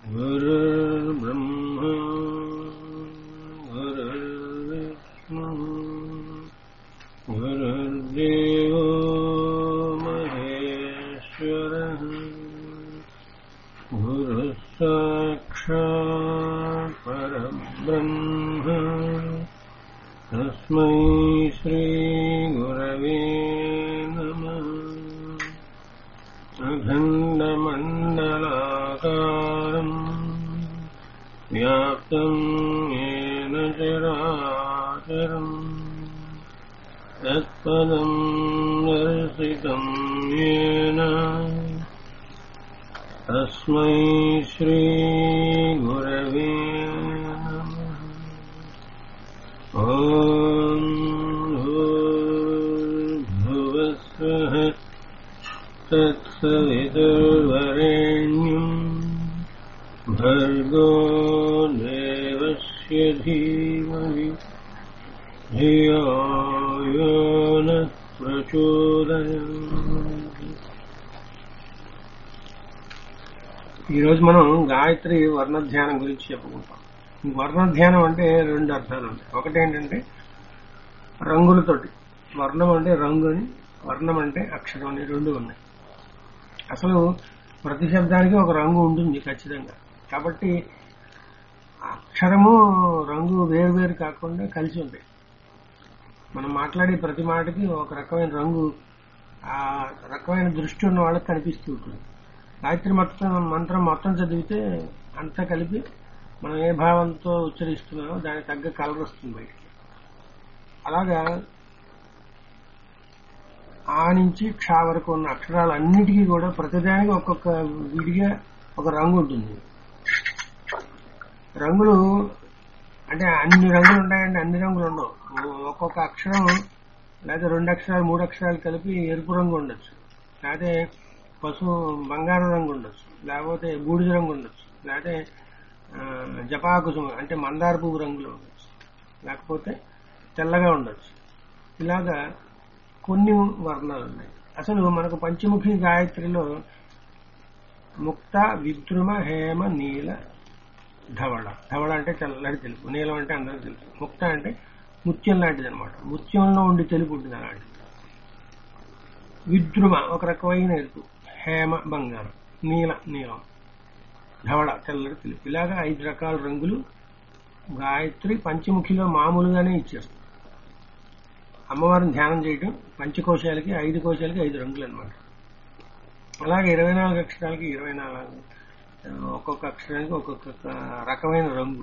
गुरुर्ब्रह्मा गुरुर्विष्णु गुरुर्देवो महेश्वरः गुरुः साक्षात् परब्रह्म तस्मै श्रीगुरवे नमः अखण्डमण्डलाकारम् व्याप्तम् येन चराचरम् तत्पदम् दर्शितम् येन तस्मै श्रीगुरवे नमः ॐ भूर्भुवस्वः तत्सवितुर्वरेण्यम् भर्गो देवस्य धीमहि धियो यो नः प्रचोदयात् ఈరోజు మనం గాయత్రి వర్ణ ధ్యానం గురించి చెప్పుకుంటాం ఈ వర్ణ ధ్యానం అంటే రెండు అర్థాలు ఉంటాయి ఒకటి ఏంటంటే రంగులతోటి వర్ణం అంటే రంగు అని వర్ణం అంటే అక్షరం అని రెండు ఉన్నాయి అసలు ప్రతి శబ్దానికి ఒక రంగు ఉంటుంది ఖచ్చితంగా కాబట్టి అక్షరము రంగు వేరు వేరు కాకుండా కలిసి ఉంటాయి మనం మాట్లాడే ప్రతి మాటకి ఒక రకమైన రంగు ఆ రకమైన దృష్టి ఉన్న వాళ్ళకి కనిపిస్తూ ఉంటుంది గాయత్రి మొత్తం మంత్రం మొత్తం చదివితే అంతా కలిపి మనం ఏ భావంతో ఉచ్చరిస్తున్నామో దానికి తగ్గ కలర్ వస్తుంది బయటికి అలాగా ఆ నుంచి క్ష వరకు ఉన్న అక్షరాలన్నిటికీ కూడా ప్రతిదానికి ఒక్కొక్క విడిగా ఒక రంగు ఉంటుంది రంగులు అంటే అన్ని రంగులు ఉంటాయంటే అన్ని రంగులు ఉండవు ఒక్కొక్క అక్షరం లేదా రెండు అక్షరాలు మూడు అక్షరాలు కలిపి ఎరుపు రంగు ఉండొచ్చు లేకపోతే పసుపు బంగారు రంగు ఉండొచ్చు లేకపోతే బూడిద రంగు ఉండొచ్చు లేకపోతే ఆ, జపాకు అంటే మందార పువ్వు రంగులో ఉండొచ్చు లేకపోతే తెల్లగా ఉండొచ్చు ఇలాగా కొన్ని వర్ణాలు ఉన్నాయి అసలు మనకు పంచముఖి గాయత్రిలో ముక్త విద్రుమ హేమ నీల ధవళ ధవళ అంటే తెల్లటి తెలుపు నీలం అంటే అందరికీ తెలుసు ముక్త అంటే ముత్యం లాంటిది అనమాట ముత్యంలో ఉండి తెలుపు ఉంటుంది అలాంటిది విద్రుమ ఒక రకమైన ఎరుపు హేమ బంగారం నీల నీలం ధవళ తెల్లటి తెలుపు ఇలాగా ఐదు రకాల రంగులు గాయత్రి పంచముఖిలో మామూలుగానే ఇచ్చేస్తుంది అమ్మవారిని ధ్యానం చేయడం పంచకోశాలకి ఐదు కోశాలకి ఐదు రంగులు అనమాట అలాగే ఇరవై నాలుగు అక్షరాలకి ఇరవై నాలుగు ఆ, ఒక్కొక్క అక్షరానికి ఒక్కొక్క రకమైన రంగు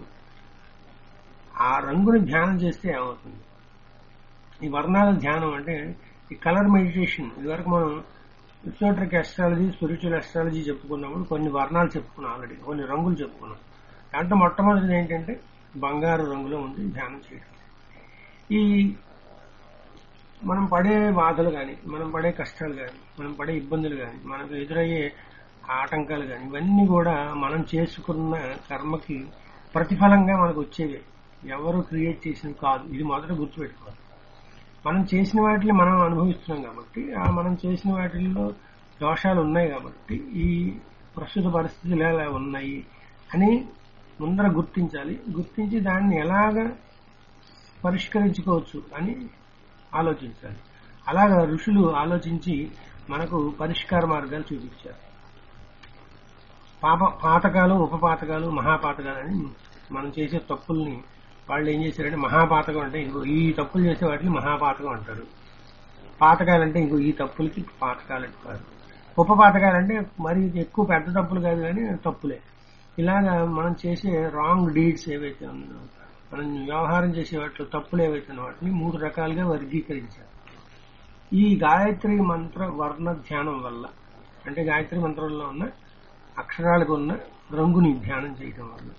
ఆ రంగుని ధ్యానం చేస్తే ఏమవుతుంది ఈ వర్ణాల ధ్యానం అంటే ఈ కలర్ మెడిటేషన్ ఇదివరకు మనం ఇసోట్రిక్ అస్ట్రాలజీ స్పిరిచువల్ అస్ట్రాలజీ చెప్పుకున్నప్పుడు కొన్ని వర్ణాలు చెప్పుకున్నాం ఆల్రెడీ కొన్ని రంగులు చెప్పుకున్నాం దాంట్లో మొట్టమొదటిది ఏంటంటే బంగారు రంగులో ఉంది ధ్యానం చేయడం ఈ మనం పడే బాధలు కానీ మనం పడే కష్టాలు కానీ మనం పడే ఇబ్బందులు కానీ మనకు ఎదురయ్యే ఆటంకాలు కానీ ఇవన్నీ కూడా మనం చేసుకున్న కర్మకి ప్రతిఫలంగా మనకు వచ్చేవే ఎవరు క్రియేట్ చేసింది కాదు ఇది మొదట గుర్తుపెట్టుకోవాలి మనం చేసిన వాటిని మనం అనుభవిస్తున్నాం కాబట్టి ఆ మనం చేసిన వాటిల్లో దోషాలు ఉన్నాయి కాబట్టి ఈ ప్రస్తుత పరిస్థితులు ఎలా ఉన్నాయి అని ముందర గుర్తించాలి గుర్తించి దాన్ని ఎలాగ పరిష్కరించుకోవచ్చు అని ఆలోచించాలి అలాగా ఋషులు ఆలోచించి మనకు పరిష్కార మార్గాలు చూపించారు పాప పాతకాలు ఉపపాతకాలు మహాపాతకాలు అని మనం చేసే తప్పుల్ని వాళ్ళు ఏం చేశారంటే మహాపాతకం అంటే ఇంకో ఈ తప్పులు చేసే వాటిని మహాపాతకం అంటారు పాతకాలంటే ఇంకో ఈ తప్పులకి పాతకాలు అంటారు ఉపపాతకాలంటే మరి ఎక్కువ పెద్ద తప్పులు కాదు కానీ తప్పులే ఇలాగా మనం చేసే రాంగ్ డీడ్స్ ఏవైతే ఉన్నాయో మనం వ్యవహారం చేసే వాటిలో తప్పులు ఏవైతే ఉన్నాయో వాటిని మూడు రకాలుగా వర్గీకరించారు ఈ గాయత్రి మంత్ర వర్ణ ధ్యానం వల్ల అంటే గాయత్రి మంత్రంలో ఉన్న అక్షరాలకు ఉన్న రంగుని ధ్యానం చేయటం వల్ల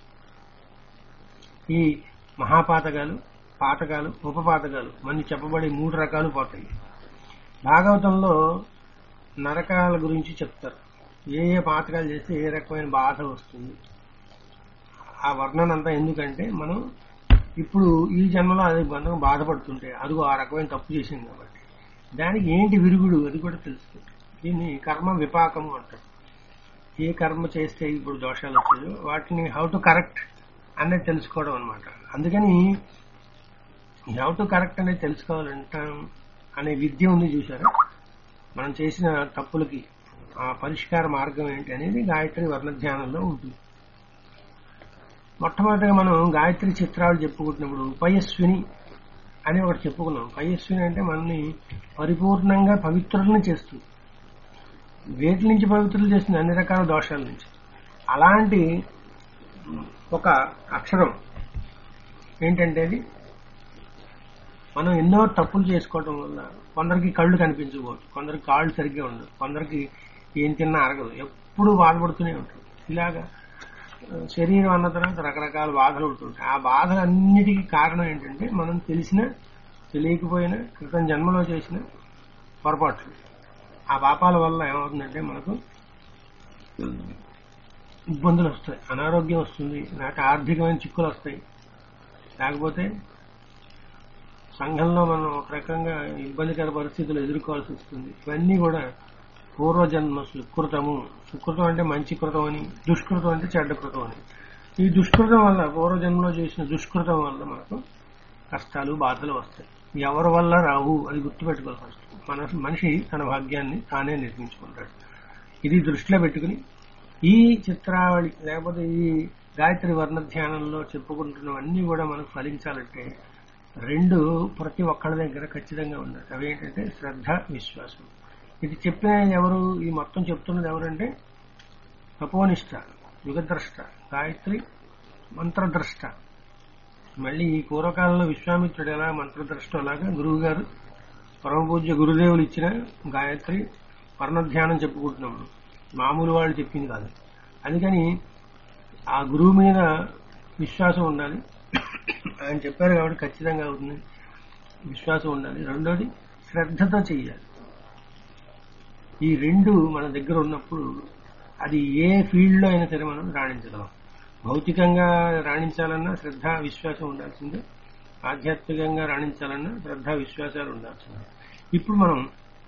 ఈ మహాపాతకాలు పాతకాలు ఉపపాతకాలు మన చెప్పబడే మూడు రకాలు పోతాయి భాగవతంలో నరకాల గురించి చెప్తారు ఏ ఏ పాతకాలు చేస్తే ఏ రకమైన బాధ వస్తుంది ఆ వర్ణన అంతా ఎందుకంటే మనం ఇప్పుడు ఈ జన్మలో అది మనం బాధపడుతుంటే అదిగో ఆ రకమైన తప్పు చేసింది కాబట్టి దానికి ఏంటి విరుగుడు అది కూడా తెలుస్తుంది దీన్ని కర్మ విపాకము అంటారు ఏ కర్మ చేస్తే ఇప్పుడు దోషాలు వచ్చాయో వాటిని హౌ టు కరెక్ట్ అనేది తెలుసుకోవడం అనమాట అందుకని హౌ టు కరెక్ట్ అనేది తెలుసుకోవాలంటాం అనే విద్య ఉంది చూసారా మనం చేసిన తప్పులకి ఆ పరిష్కార మార్గం ఏంటి అనేది గాయత్రి వర్ణ ధ్యానంలో ఉంటుంది మొట్టమొదటిగా మనం గాయత్రి చిత్రాలు చెప్పుకుంటున్నప్పుడు పయస్విని అని ఒకటి చెప్పుకున్నాం పయస్విని అంటే మనల్ని పరిపూర్ణంగా పవిత్రులను చేస్తుంది వేటి నుంచి పవిత్రులు చేస్తుంది అన్ని రకాల దోషాల నుంచి అలాంటి ఒక అక్షరం ఏంటంటే అది మనం ఎన్నో తప్పులు చేసుకోవటం వల్ల కొందరికి కళ్ళు కనిపించకపోవచ్చు కొందరికి కాళ్ళు సరిగ్గా ఉండదు కొందరికి ఏం తిన్నా అరగదు ఎప్పుడు బాధపడుతూనే ఉంటారు ఇలాగా ఆ, శరీరం అన్న తర్వాత రకరకాల బాధలు ఉంటుంటాయి ఆ బాధలన్నిటికీ కారణం ఏంటంటే మనం తెలిసిన తెలియకపోయినా క్రితం జన్మలో చేసిన పొరపాట్లు ఆ పాపాల వల్ల ఏమవుతుందంటే మనకు ఇబ్బందులు వస్తాయి అనారోగ్యం వస్తుంది నాకు ఆర్థికమైన చిక్కులు వస్తాయి లేకపోతే సంఘంలో మనం ఒక రకంగా ఇబ్బందికర పరిస్థితులు ఎదుర్కోవాల్సి వస్తుంది ఇవన్నీ కూడా పూర్వజన్మ సుకృతము సుకృతం అంటే మంచి కృతం అని దుష్కృతం అంటే చెడ్డ కృతం అని ఈ దుష్కృతం వల్ల పూర్వజన్మలో చేసిన దుష్కృతం వల్ల మనకు కష్టాలు బాధలు వస్తాయి ఎవరి వల్ల రావు అది గుర్తుపెట్టుకోవాలి ఫస్ట్ మన మనిషి తన భాగ్యాన్ని తానే నిర్మించుకుంటాడు ఇది దృష్టిలో పెట్టుకుని ఈ చిత్రావళి లేకపోతే ఈ గాయత్రి వర్ణ ధ్యానంలో చెప్పుకుంటున్నవన్నీ కూడా మనకు ఫలించాలంటే రెండు ప్రతి ఒక్కళ్ళ దగ్గర ఖచ్చితంగా ఉండాలి అవి ఏంటంటే శ్రద్ధ విశ్వాసం ఇది చెప్పిన ఎవరు ఈ మొత్తం చెప్తున్నది ఎవరంటే తపోనిష్ట యుగద్రష్ట గాయత్రి మంత్రద్రష్ట మళ్ళీ ఈ పూర్వకాలంలో విశ్వామిత్రుడు ఎలా మంత్రద్రష్ట అలాగా గురువు గారు పరమ పూజ్య గురుదేవులు ఇచ్చిన గాయత్రి వర్ణధ్యానం చెప్పుకుంటున్నాం మనం. మామూలు వాళ్ళు చెప్పింది కాదు అందుకని ఆ గురువు మీద విశ్వాసం ఉండాలి ఆయన చెప్పారు కాబట్టి ఖచ్చితంగా అవుతుంది విశ్వాసం ఉండాలి రెండోది శ్రద్ధతో చెయ్యాలి ఈ రెండు మన దగ్గర ఉన్నప్పుడు అది ఏ ఫీల్డ్ లో అయినా సరే మనం రాణించగలం భౌతికంగా రాణించాలన్నా శ్రద్ధ విశ్వాసం ఉండాల్సిందే ఆధ్యాత్మికంగా రాణించాలన్నా శ్రద్ధ విశ్వాసాలు ఉండాల్సిందే ఇప్పుడు మనం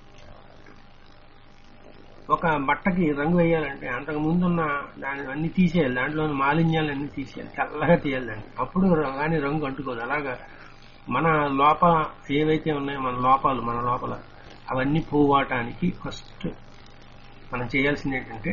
ఒక బట్టకి రంగు వేయాలంటే అంతకు ముందున్న దాని అన్ని తీసేయాలి దాంట్లోని మాలిన్యాలు అన్ని తీసేయాలి చల్లగా తీయాలి దాన్ని అప్పుడు కానీ రంగు అంటుకోదు అలాగా మన లోప ఏవైతే ఉన్నాయో మన లోపాలు మన లోపల అవన్నీ పోవాటానికి ఫస్ట్ మనం చేయాల్సింది ఏంటంటే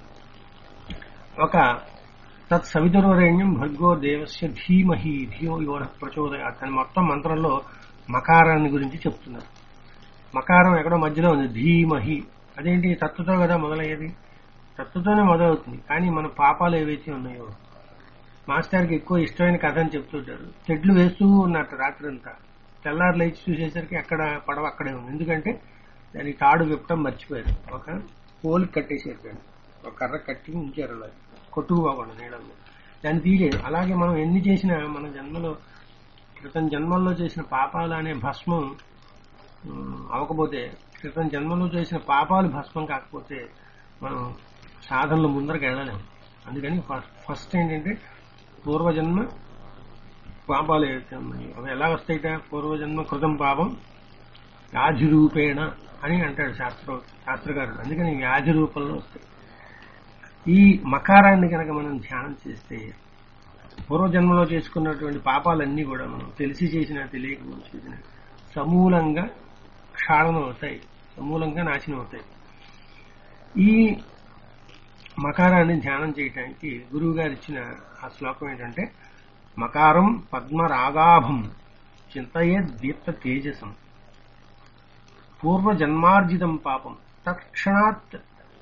ఒక తత్ సవితుర్వరేణ్యం భర్గో దేవస్య ధీమహి ధియో యువ ప్రచోదయ అని మొత్తం మంత్రంలో మకారాన్ని గురించి చెప్తున్నారు మకారం ఎక్కడో మధ్యలో ఉంది ధీమహి అదేంటి తత్తుతో కదా మొదలయ్యేది తత్తుతోనే మొదలవుతుంది కానీ మన పాపాలు ఏవైతే ఉన్నాయో మాస్టర్కి ఎక్కువ ఇష్టమైన కథ అని చెప్తుంటారు చెట్లు వేస్తూ ఉన్నట్టు రాత్రంతా తెల్లారు లేచి చూసేసరికి అక్కడ పడవ అక్కడే ఉంది ఎందుకంటే దానికి తాడు విప్పటం మర్చిపోయారు ఒక పోలికి కట్టేసేసాడు ఒక కర్ర కట్టి ఉంచారు అలా కొట్టుకుపోకుండా నీళ్ళలో దాన్ని తీయలేదు అలాగే మనం ఎన్ని చేసినా మన జన్మలో క్రితం జన్మల్లో చేసిన పాపాలు అనే భస్మం ఉమ్, అవ్వకపోతే క్రితం జన్మలో చేసిన పాపాలు భస్మం కాకపోతే మనం సాధనలో ముందరకు వెళ్ళలేము అందుకని ఫస్ట్ ఫస్ట్ ఏంటంటే పూర్వజన్మ పాపాలు ఏవైతే ఉన్నాయో అవి ఎలా వస్తాయిట పూర్వజన్మ కృతం పాపం వ్యాధి రూపేణ అని అంటాడు శాస్త్ర శాస్త్రకారుడు అందుకని వ్యాధి రూపంలో వస్తాయి ఈ మకారాన్ని కనుక మనం ధ్యానం చేస్తే పూర్వజన్మలో చేసుకున్నటువంటి పాపాలన్నీ కూడా మనం తెలిసి చేసినా తెలియకపోతే చేసినా సమూలంగా క్షాళనం అవుతాయి సమూలంగా నాశనం అవుతాయి ఈ మకారాన్ని ధ్యానం చేయటానికి గురువు గారు ఇచ్చిన ఆ శ్లోకం ఏంటంటే మకారం పద్మరాగాభం చింతయే దీప్త తేజసం పూర్వజన్మార్జితం పాపం తత్క్షణాత్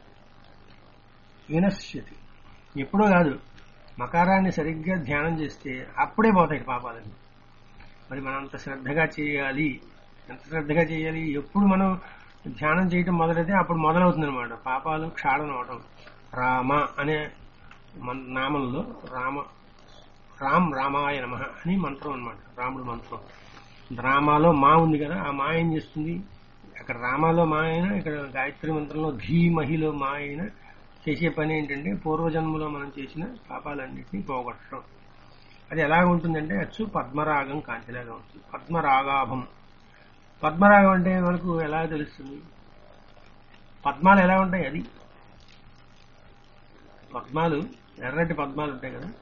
వినశ్యతి ఎప్పుడో కాదు మకారాన్ని సరిగ్గా ధ్యానం చేస్తే అప్పుడే పోతాయి పాపాలన్నీ మరి మనం అంత శ్రద్ధగా చేయాలి ఎంత శ్రద్ధగా చేయాలి ఎప్పుడు మనం ధ్యానం చేయటం మొదలైతే అప్పుడు మొదలవుతుంది అనమాట పాపాలు క్షాళన అవటం రామ అనే మన- నామంలో రామ రామ్ రామాయ నమ అని మంత్రం అన్నమాట రాముడు మంత్రం రామాలో మా ఉంది కదా ఆ మా ఏం చేస్తుంది అక్కడ రామాలో మా అయినా ఇక్కడ గాయత్రి మంత్రంలో ధీమహిలో మా అయినా చేసే పని ఏంటంటే పూర్వజన్మలో మనం చేసిన పాపాలన్నింటినీ పోగొట్టడం అది ఎలా ఉంటుందంటే అచ్చు పద్మరాగం కాంతిలాగా ఉంటుంది పద్మరాగాభం పద్మరాగం అంటే మనకు ఎలా తెలుస్తుంది పద్మాలు ఎలా ఉంటాయి అది పద్మాలు ఎర్రటి పద్మాలు ఉంటాయి కదా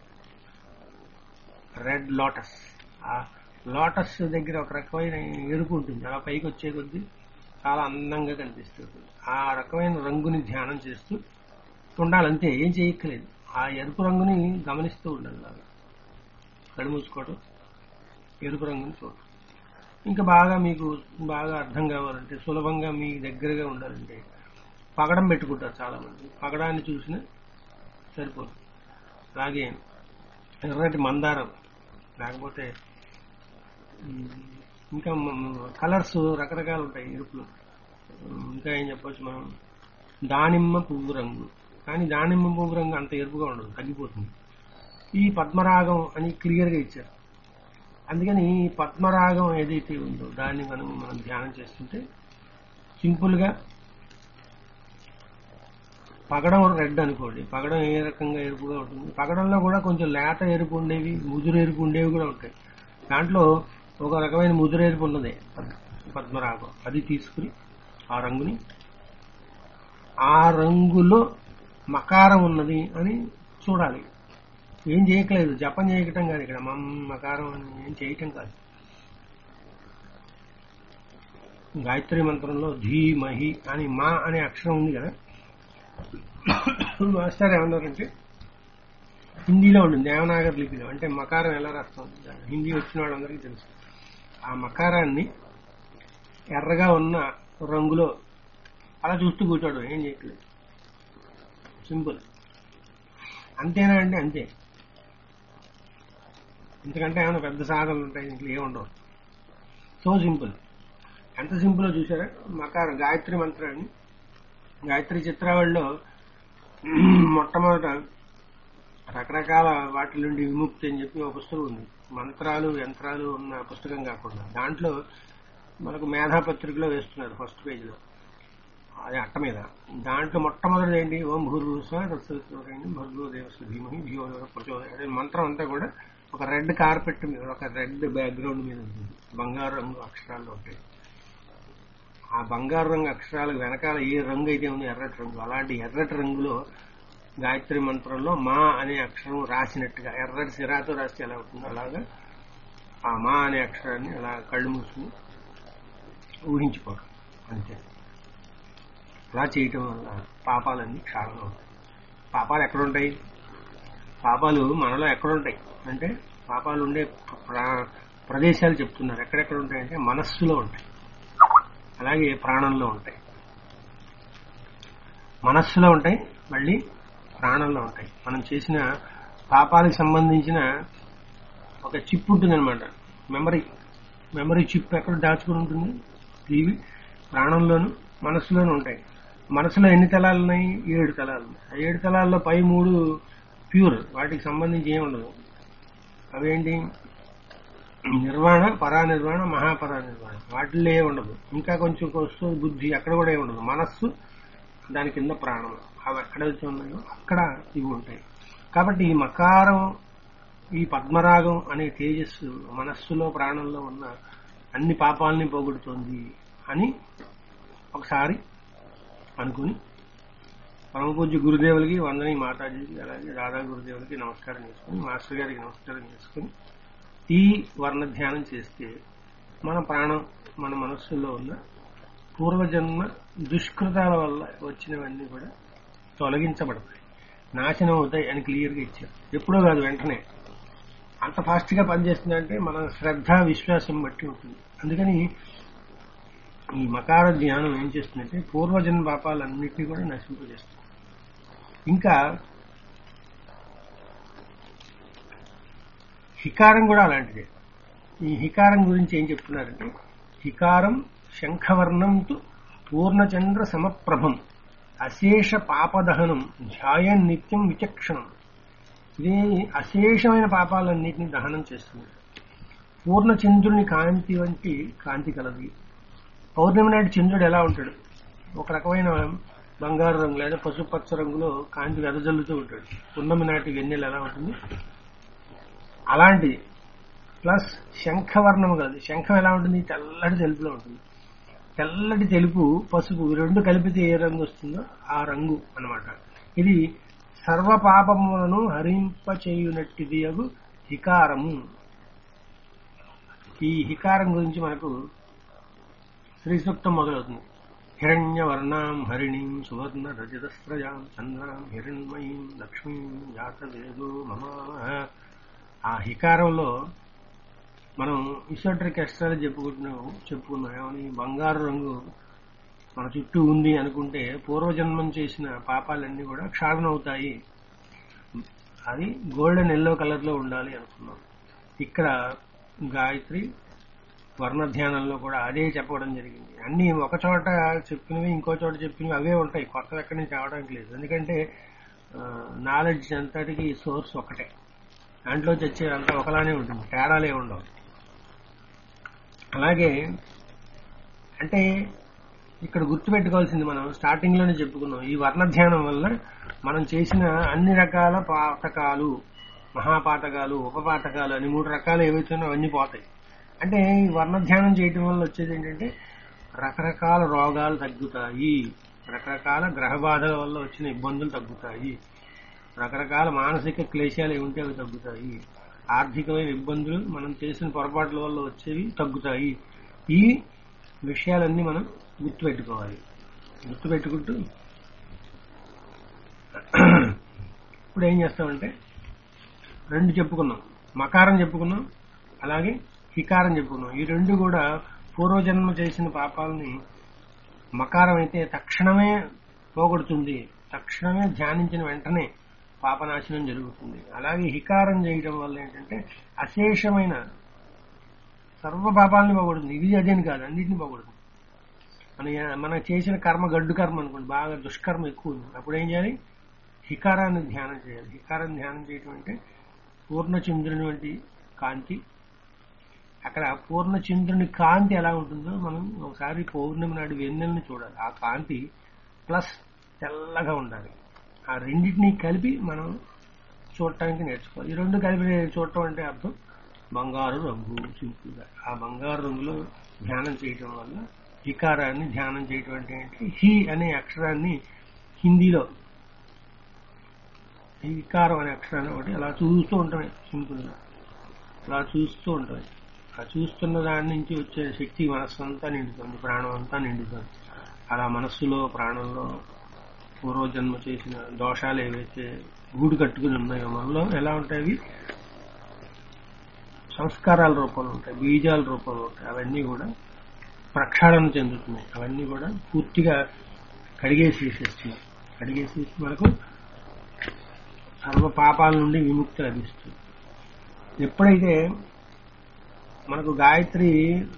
రెడ్ లోటస్ ఆ లోటస్ దగ్గర ఒక రకమైన ఎరుపు ఉంటుంది అలా పైకి వచ్చే కొద్దీ చాలా అందంగా కనిపిస్తుంది ఆ రకమైన రంగుని ధ్యానం చేస్తూ ఉండాలంతే ఏం చేయక్కలేదు ఆ ఎరుపు రంగుని గమనిస్తూ ఉండాలి అలాగా కళ్ళు మూసుకోవడం ఎరుపు రంగుని చూడటం ఇంకా బాగా మీకు బాగా అర్థం కావాలంటే సులభంగా మీ దగ్గరగా ఉండాలంటే పగడం పెట్టుకుంటారు చాలా మంది పగడాన్ని చూసిన సరిపోదు అలాగే ఎర్రటి మందారం లేకపోతే ఉమ్, ఇంకా కలర్స్ రకరకాలు ఉంటాయి ఎరుపులు ఉమ్, ఇంకా ఏం చెప్పొచ్చు మనం దానిమ్మ పువ్వు రంగు కానీ దానిమ్మ పువ్వు రంగు అంత ఎరుపుగా ఉండదు తగ్గిపోతుంది ఈ పద్మరాగం అని క్లియర్ గా ఇచ్చారు అందుకని ఈ పద్మరాగం ఏదైతే ఉందో దాన్ని మనం మనం ధ్యానం చేస్తుంటే సింపుల్ గా పగడం రెడ్ అనుకోండి పగడం ఏ రకంగా ఎరుపుగా ఉంటుంది పగడంలో కూడా కొంచెం లేత ఎరుపు ఉండేవి ముదురు ఎరుపు ఉండేవి కూడా ఉంటాయి దాంట్లో ఒక రకమైన ముదురు ఎరుపు ఉన్నది పద్- పద్మరాగం అది తీసుకుని ఆ రంగుని ఆ రంగులో మకారం ఉన్నది అని చూడాలి ఏం చేయట్లేదు జపం చేయటం కాదు ఇక్కడ మమ్ మకారం అని ఏం చేయటం కాదు గాయత్రి మంత్రంలో ధీమహి అని మా అనే అక్షరం ఉంది కదా మాస్టర్ ఏమన్నారంటే హిందీలో ఉంటుంది దేవనాగర్ లిపిలో అంటే మకారం ఎలా రాస్తాం హిందీ వచ్చిన వాళ్ళందరికీ తెలుసు ఆ మకారాన్ని ఎర్రగా ఉన్న రంగులో అలా చూస్తూ కూర్చోడు ఏం చేయట్లేదు సింపుల్ అంతేనా అంటే అంతే ఎందుకంటే ఏమైనా పెద్ద సాధనలు ఉంటాయి ఇంట్లో ఏముండవు సో సింపుల్ ఎంత సింపుల్ చూసారా మకారం గాయత్రి మంత్రాన్ని గాయత్రి చిత్రావళిలో మొట్టమొదట రకరకాల వాటి నుండి విముక్తి అని చెప్పి ఒక పుస్తకం ఉంది మంత్రాలు యంత్రాలు ఉన్న పుస్తకం కాకుండా దాంట్లో మనకు మేధాపత్రికలో వేస్తున్నారు ఫస్ట్ పేజీలో అదే అట్ట మీద దాంట్లో మొట్టమొదటి ఏంటి ఓం భూర్భుస్వ తత్సవితుర్వరేణ్యం భర్గో దేవస్వ ధీమహి ధియో యోన ప్రచోదయాత్. అదే మంత్రం అంతా కూడా ఒక రెడ్ కార్పెట్ మీద ఒక రెడ్ బ్యాక్గ్రౌండ్ మీద ఉంటుంది బంగారు రంగు అక్షరాల్లో ఉంటాయి ఆ బంగారు రంగు అక్షరాలకు వెనకాల ఏ రంగు అయితే ఉందో ఎర్రటి రంగు అలాంటి ఎర్రటి రంగులో గాయత్రి మంత్రంలో మా అనే అక్షరం రాసినట్టుగా ఎర్రటి సిరాతో రాస్తే ఎలా ఉంటుందో అలాగా ఆ మా అనే అక్షరాన్ని అలా కళ్ళు మూసుకుని ఊహించుకోవడం అంతే అలా చేయటం వల్ల పాపాలన్నీ క్షాళన అవుతాయి పాపాలు ఎక్కడుంటాయి పాపాలు మనలో ఎక్కడుంటాయి అంటే పాపాలు ఉండే ప్ర- ప్రదేశాలు చెప్తున్నారు ఎక్కడెక్కడ ఉంటాయంటే మనస్సులో ఉంటాయి అలాగే ప్రాణంలో ఉంటాయి మనస్సులో ఉంటాయి మళ్ళీ ప్రాణంలో ఉంటాయి మనం చేసిన పాపాలకు సంబంధించిన ఒక చిప్ ఉంటుందన్నమాట మెమరీ మెమరీ చిప్ ఎక్కడ దాచుకుని ఉంటుంది ఇవి ప్రాణంలోను మనస్సులోనూ ఉంటాయి మనసులో ఎన్ని తలాలు ఉన్నాయి ఏడు తలాలు ఉన్నాయి ఆ ఏడు తలాల్లో పై మూడు ప్యూర్ వాటికి సంబంధించి ఏమి ఉండదు అవేంటి నిర్వాణ పరానిర్వాణ మహాపరానిర్వాణ వాటిల్లో ఏ ఉండదు ఇంకా కొంచెం వస్తుంది బుద్ధి అక్కడ కూడా ఏ ఉండదు మనస్సు దాని కింద ప్రాణం అవి ఎక్కడైతే ఉన్నాయో అక్కడ ఇవి ఉంటాయి కాబట్టి ఈ మకారం ఈ పద్మరాగం అనే తేజస్సు మనస్సులో ప్రాణంలో ఉన్న అన్ని పాపాలని పోగొడుతోంది అని ఒకసారి అనుకుని పరమ పూజ్య గురుదేవులకి వందని మాతాజీకి అలాగే రాధా గురుదేవులకి నమస్కారం చేసుకుని మాస్టర్ గారికి నమస్కారం చేసుకుని ఈ వర్ణ ధ్యానం చేస్తే మన ప్రాణం మన మనస్సులో ఉన్న పూర్వజన్మ దుష్కృతాల వల్ల వచ్చినవన్నీ కూడా తొలగించబడతాయి నాశనం అవుతాయి అని క్లియర్గా ఇచ్చారు ఎప్పుడో కాదు వెంటనే అంత ఫాస్ట్ గా పనిచేస్తుందంటే మన శ్రద్ధ విశ్వాసం బట్టి ఉంటుంది అందుకని ఈ మకార ధ్యానం ఏం చేస్తుందంటే పూర్వజన్మ పాపాలన్నింటినీ కూడా నశింపజేస్తుంది ఇంకా హికారం కూడా అలాంటిదే ఈ హికారం గురించి ఏం చెప్తున్నారంటే హికారం శంఖవర్ణం తు పూర్ణచంద్ర సమప్రభం అశేష పాపదహనం ధ్యాయం నిత్యం విచక్షణం ఇది అశేషమైన పాపాలన్నింటినీ దహనం చేస్తుంది పూర్ణచంద్రుని కాంతి వంటి కాంతి కలది పౌర్ణమి నాటి చంద్రుడు ఎలా ఉంటాడు ఒక రకమైన బంగారు రంగు లేదా పసుపచ్చ రంగులో కాంతి వెదజల్లుతూ ఉంటాడు పున్నమి నాటి వెన్నెల ఎలా ఉంటుంది అలాంటిది ప్లస్ శంఖవర్ణం కాదు శంఖం ఎలా ఉంటుంది తెల్లటి తెలుపులో ఉంటుంది తెల్లటి తెలుపు పసుపు ఈ రెండు కలిపితే ఏ రంగు వస్తుందో ఆ రంగు అన్నమాట ఇది సర్వ పాపములను హరింపచేయునట్టిది అగు హికారము ఈ హికారం గురించి మనకు శ్రీ సూక్తం మొదలవుతుంది హిరణ్యవర్ణాం హరిణీం సువర్ణ రజతస్రజాం చంద్రాం హిరణ్మయీం లక్ష్మీం జాతవేదో మమాహ ఆ హికారంలో మనం ఇసోటరిక్ ఎస్ట్రాలు చెప్పుకుంటున్నాం చెప్పుకున్నాం ఏమని బంగారు రంగు మన చుట్టూ ఉంది అనుకుంటే పూర్వజన్మం చేసిన పాపాలన్నీ కూడా క్షాళనవుతాయి అది గోల్డెన్ ఎల్లో కలర్ లో ఉండాలి అనుకున్నాం ఇక్కడ గాయత్రి వర్ణ ధ్యానంలో కూడా అదే చెప్పడం జరిగింది అన్ని ఒక చోట చెప్పినవి ఇంకో చోట చెప్పినవి అవే ఉంటాయి కొత్తవి ఎక్కడి నుంచి అవడానికి లేదు ఎందుకంటే నాలెడ్జ్ అంతటికి సోర్స్ ఒకటే దాంట్లో చచ్చేదంతా ఒకలానే ఉంటుంది తేడాలే ఉండవు అలాగే అంటే ఇక్కడ గుర్తుపెట్టుకోవాల్సింది మనం స్టార్టింగ్ లోనే చెప్పుకున్నాం ఈ వర్ణ ధ్యానం వల్ల మనం చేసిన అన్ని రకాల పాతకాలు మహాపాతకాలు ఉపపాతకాలు అని మూడు రకాలు ఏవైతే ఉన్నాయో అవన్నీ పోతాయి అంటే ఈ వర్ణ ధ్యానం చేయటం వల్ల వచ్చేది ఏంటంటే రకరకాల రోగాలు తగ్గుతాయి రకరకాల గ్రహ బాధల వల్ల వచ్చిన ఇబ్బందులు తగ్గుతాయి రకరకాల మానసిక క్లేశాలు ఏముంటే అవి తగ్గుతాయి ఆర్థికమైన ఇబ్బందులు మనం చేసిన పొరపాట్ల వల్ల వచ్చేవి తగ్గుతాయి ఈ విషయాలన్నీ మనం గుర్తుపెట్టుకోవాలి గుర్తుపెట్టుకుంటూ ఇప్పుడు ఏం చేస్తామంటే రెండు చెప్పుకున్నాం మకారం చెప్పుకున్నాం అలాగే హికారం చెప్పుకున్నాం ఈ రెండు కూడా పూర్వజన్మ చేసిన పాపాలని మకారం అయితే తక్షణమే పోగొడుతుంది తక్షణమే ధ్యానించిన వెంటనే పాపనాశనం జరుగుతుంది అలాగే హికారం చేయడం వల్ల ఏంటంటే అశేషమైన సర్వ పాపాలని పోగొడుతుంది ఇది అదేని కాదు అన్నింటినీ పోగొడుతుంది మన మన చేసిన కర్మ గడ్డు కర్మ అనుకోండి బాగా దుష్కర్మ ఎక్కువ ఉంది అప్పుడు ఏం చేయాలి హికారాన్ని ధ్యానం చేయాలి హికారాన్ని ధ్యానం చేయటం అంటే పూర్ణచంద్రుని వంటి కాంతి అక్కడ పూర్ణచంద్రుని కాంతి ఎలా ఉంటుందో మనం ఒకసారి పౌర్ణమి నాడు వెన్నెల్ని చూడాలి ఆ కాంతి ప్లస్ తెల్లగా ఉండాలి ఆ రెండింటినీ కలిపి మనం చూడటానికి నేర్చుకోవాలి ఈ రెండు కలిపి చూడటం అంటే అర్థం బంగారు రంగు సింపుల్గా ఆ బంగారు రంగులో ధ్యానం చేయటం వల్ల వికారాన్ని ధ్యానం చేయటం అంటే ఏంటి హి అనే అక్షరాన్ని హిందీలో ఈ వికారం అనే అక్షరాన్ని ఒకటి అలా చూస్తూ ఉంటామే సింపుల్గా అలా చూస్తూ ఉంటాయి ఆ చూస్తున్న దాని నుంచి వచ్చే శక్తి మనస్సు అంతా నిండుతుంది ప్రాణం అంతా నిండుతుంది అలా మనస్సులో ప్రాణంలో పూర్వజన్మ చేసిన దోషాలు ఏవైతే గూడు కట్టుకుని ఉన్నాయో మనలో ఎలా ఉంటాయి అవి సంస్కారాల రూపంలో ఉంటాయి బీజాల రూపంలో ఉంటాయి అవన్నీ కూడా ప్రక్షాళన చెందుతున్నాయి అవన్నీ కూడా పూర్తిగా కడిగేసి వేసేస్తున్నాయి కడిగేసి మనకు సర్వ పాపాల నుండి విముక్తి లభిస్తుంది ఎప్పుడైతే మనకు గాయత్రి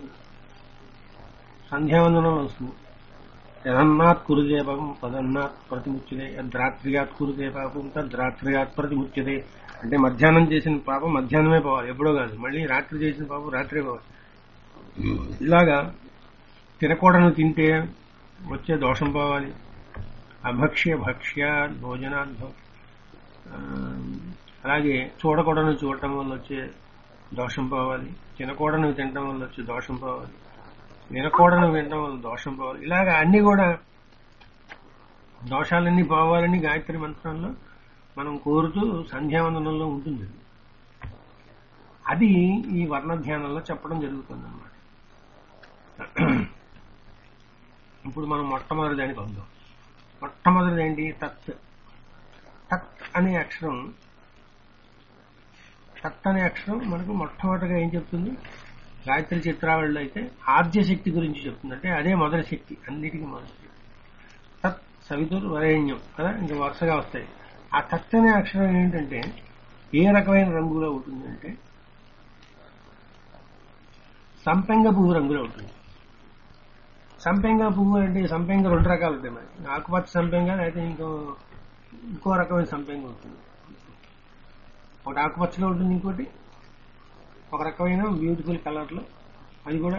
సంధ్యావందనంలో వస్తుంది యదన్నాత్ కురుదే పాపం తదన్నాత్ ప్రతిముచ్యతే యద్రాత్రియాత్ కురుదే పాపం తద్రాత్రియాత్ ప్రతిముచ్యతే అంటే మధ్యాహ్నం చేసిన పాపం మధ్యాహ్నమే పోవాలి ఎప్పుడో కాదు మళ్ళీ రాత్రి చేసిన పాపం రాత్రే పోవాలి ఇలాగా తినకూడను తింటే వచ్చే దోషం పోవాలి అభక్ష్య భక్ష్య భోజనాద్ అలాగే చూడకూడను చూడటం వల్ల వచ్చే దోషం పోవాలి తినకూడను తినటం వల్ల వచ్చే దోషం పోవాలి వినకూడను వినడం వల్ల దోషం పోవాలి ఇలాగ అన్ని కూడా దోషాలన్నీ పోవాలని గాయత్రి మంత్రంలో మనం కోరుతూ సంధ్యావందనంలో ఉంటుంది అది ఈ వర్ణ ధ్యానంలో చెప్పడం జరుగుతుంది అన్నమాట ఇప్పుడు మనం మొట్టమొదటి దానికి వద్దాం మొట్టమొదటిది ఏంటి తత్ తత్ అనే అక్షరం తత్ అనే అక్షరం మనకు మొట్టమొదటిగా ఏం చెప్తుంది గాయత్రి చిత్రావళిలో అయితే ఆద్య శక్తి గురించి చెప్తుంది అంటే అదే మొదటి శక్తి అన్నిటికీ మొదటి శక్తి తత్ సవితుర్ వరేణ్యం కదా ఇంకా వరుసగా వస్తాయి ఆ తత్ అనే అక్షరం ఏంటంటే ఏ రకమైన రంగులో ఉంటుందంటే సంపెంగ పువ్వు రంగులో ఉంటుంది సంపెంగ పువ్వు అంటే సంపెంగ రెండు రకాలు ఉంటాయి మరి ఆకుపచ్చ సంపెంగ అయితే ఇంకో ఇంకో రకమైన సంపెంగ ఉంటుంది ఒకటి ఆకుపచ్చలో ఉంటుంది ఇంకోటి ఒక రకమైన బ్యూటిఫుల్ కలర్లో అది కూడా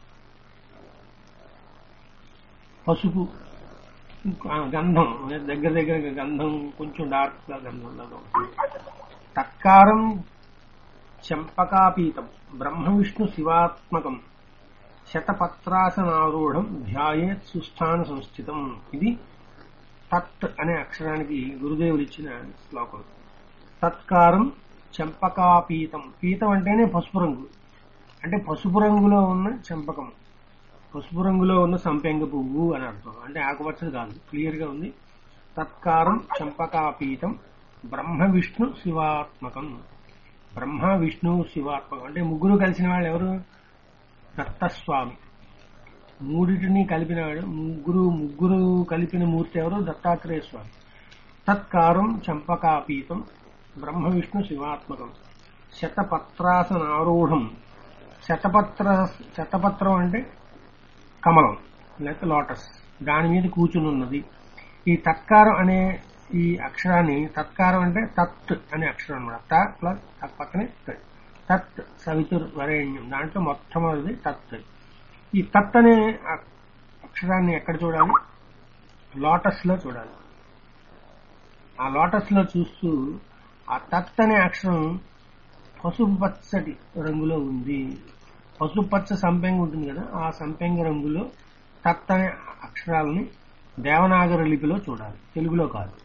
పసుపు ఆ, గంధం దగ్గర దగ్గర గంధం కొంచెం డార్క్ గా గంధం లాగా ఉంటుంది తత్కారం చంపకాపీతం బ్రహ్మ విష్ణు శివాత్మకం శతపత్రాసనారూఢం ధ్యాయేత్ సుస్థాన సంస్థితం ఇది తత్ అనే అక్షరానికి గురుదేవులు ఇచ్చిన శ్లోకం తత్కారం చెంపకాపీతం పీతం అంటేనే పసుపు రంగు అంటే పసుపు రంగులో ఉన్న చెంపకం పసుపు రంగులో ఉన్న సంపెంగ పువ్వు అని అర్థం అంటే ఆకుపచ్చది కాదు క్లియర్ గా ఉంది తత్కారం చంపకాపీతం బ్రహ్మ విష్ణు శివాత్మకం బ్రహ్మ విష్ణు శివాత్మకం అంటే ముగ్గురు కలిసిన వాళ్ళు ఎవరు దత్తస్వామి మూడిటిని కలిపినాడు ముగ్గురు ముగ్గురు కలిపిన మూర్తి ఎవరు దత్తాత్రేయ స్వామి తత్కారం చంపకాపీతం బ్రహ్మ విష్ణు శివాత్మకం శతపత్రాసనారూఢం శతపత్ర శతపత్రం అంటే కమలం లేక లోటస్ దాని మీద కూర్చుని ఉన్నది ఈ తత్కారం అనే ఈ అక్షరాన్ని తత్కారం అంటే తత్ అనే అక్షరం అనమాట త ప్లస్ తత్ పక్కనే త్. తత్ సవితుర్ వరేణ్యం దాంట్లో మొట్టమొదటిది తత్ ఈ తత్ అనే అ- అక్షరాన్ని ఎక్కడ చూడాలి లోటస్ లో చూడాలి ఆ లోటస్ లో చూస్తూ ఆ తత్ అనే అక్షరం పసుపు పచ్చటి రంగులో ఉంది పసుపు పచ్చ సంపెంగ ఉంటుంది కదా ఆ సంపెంగ రంగులో తత్ అనే అక్షరాలని దేవనాగరి లిపిలో చూడాలి తెలుగులో కాదు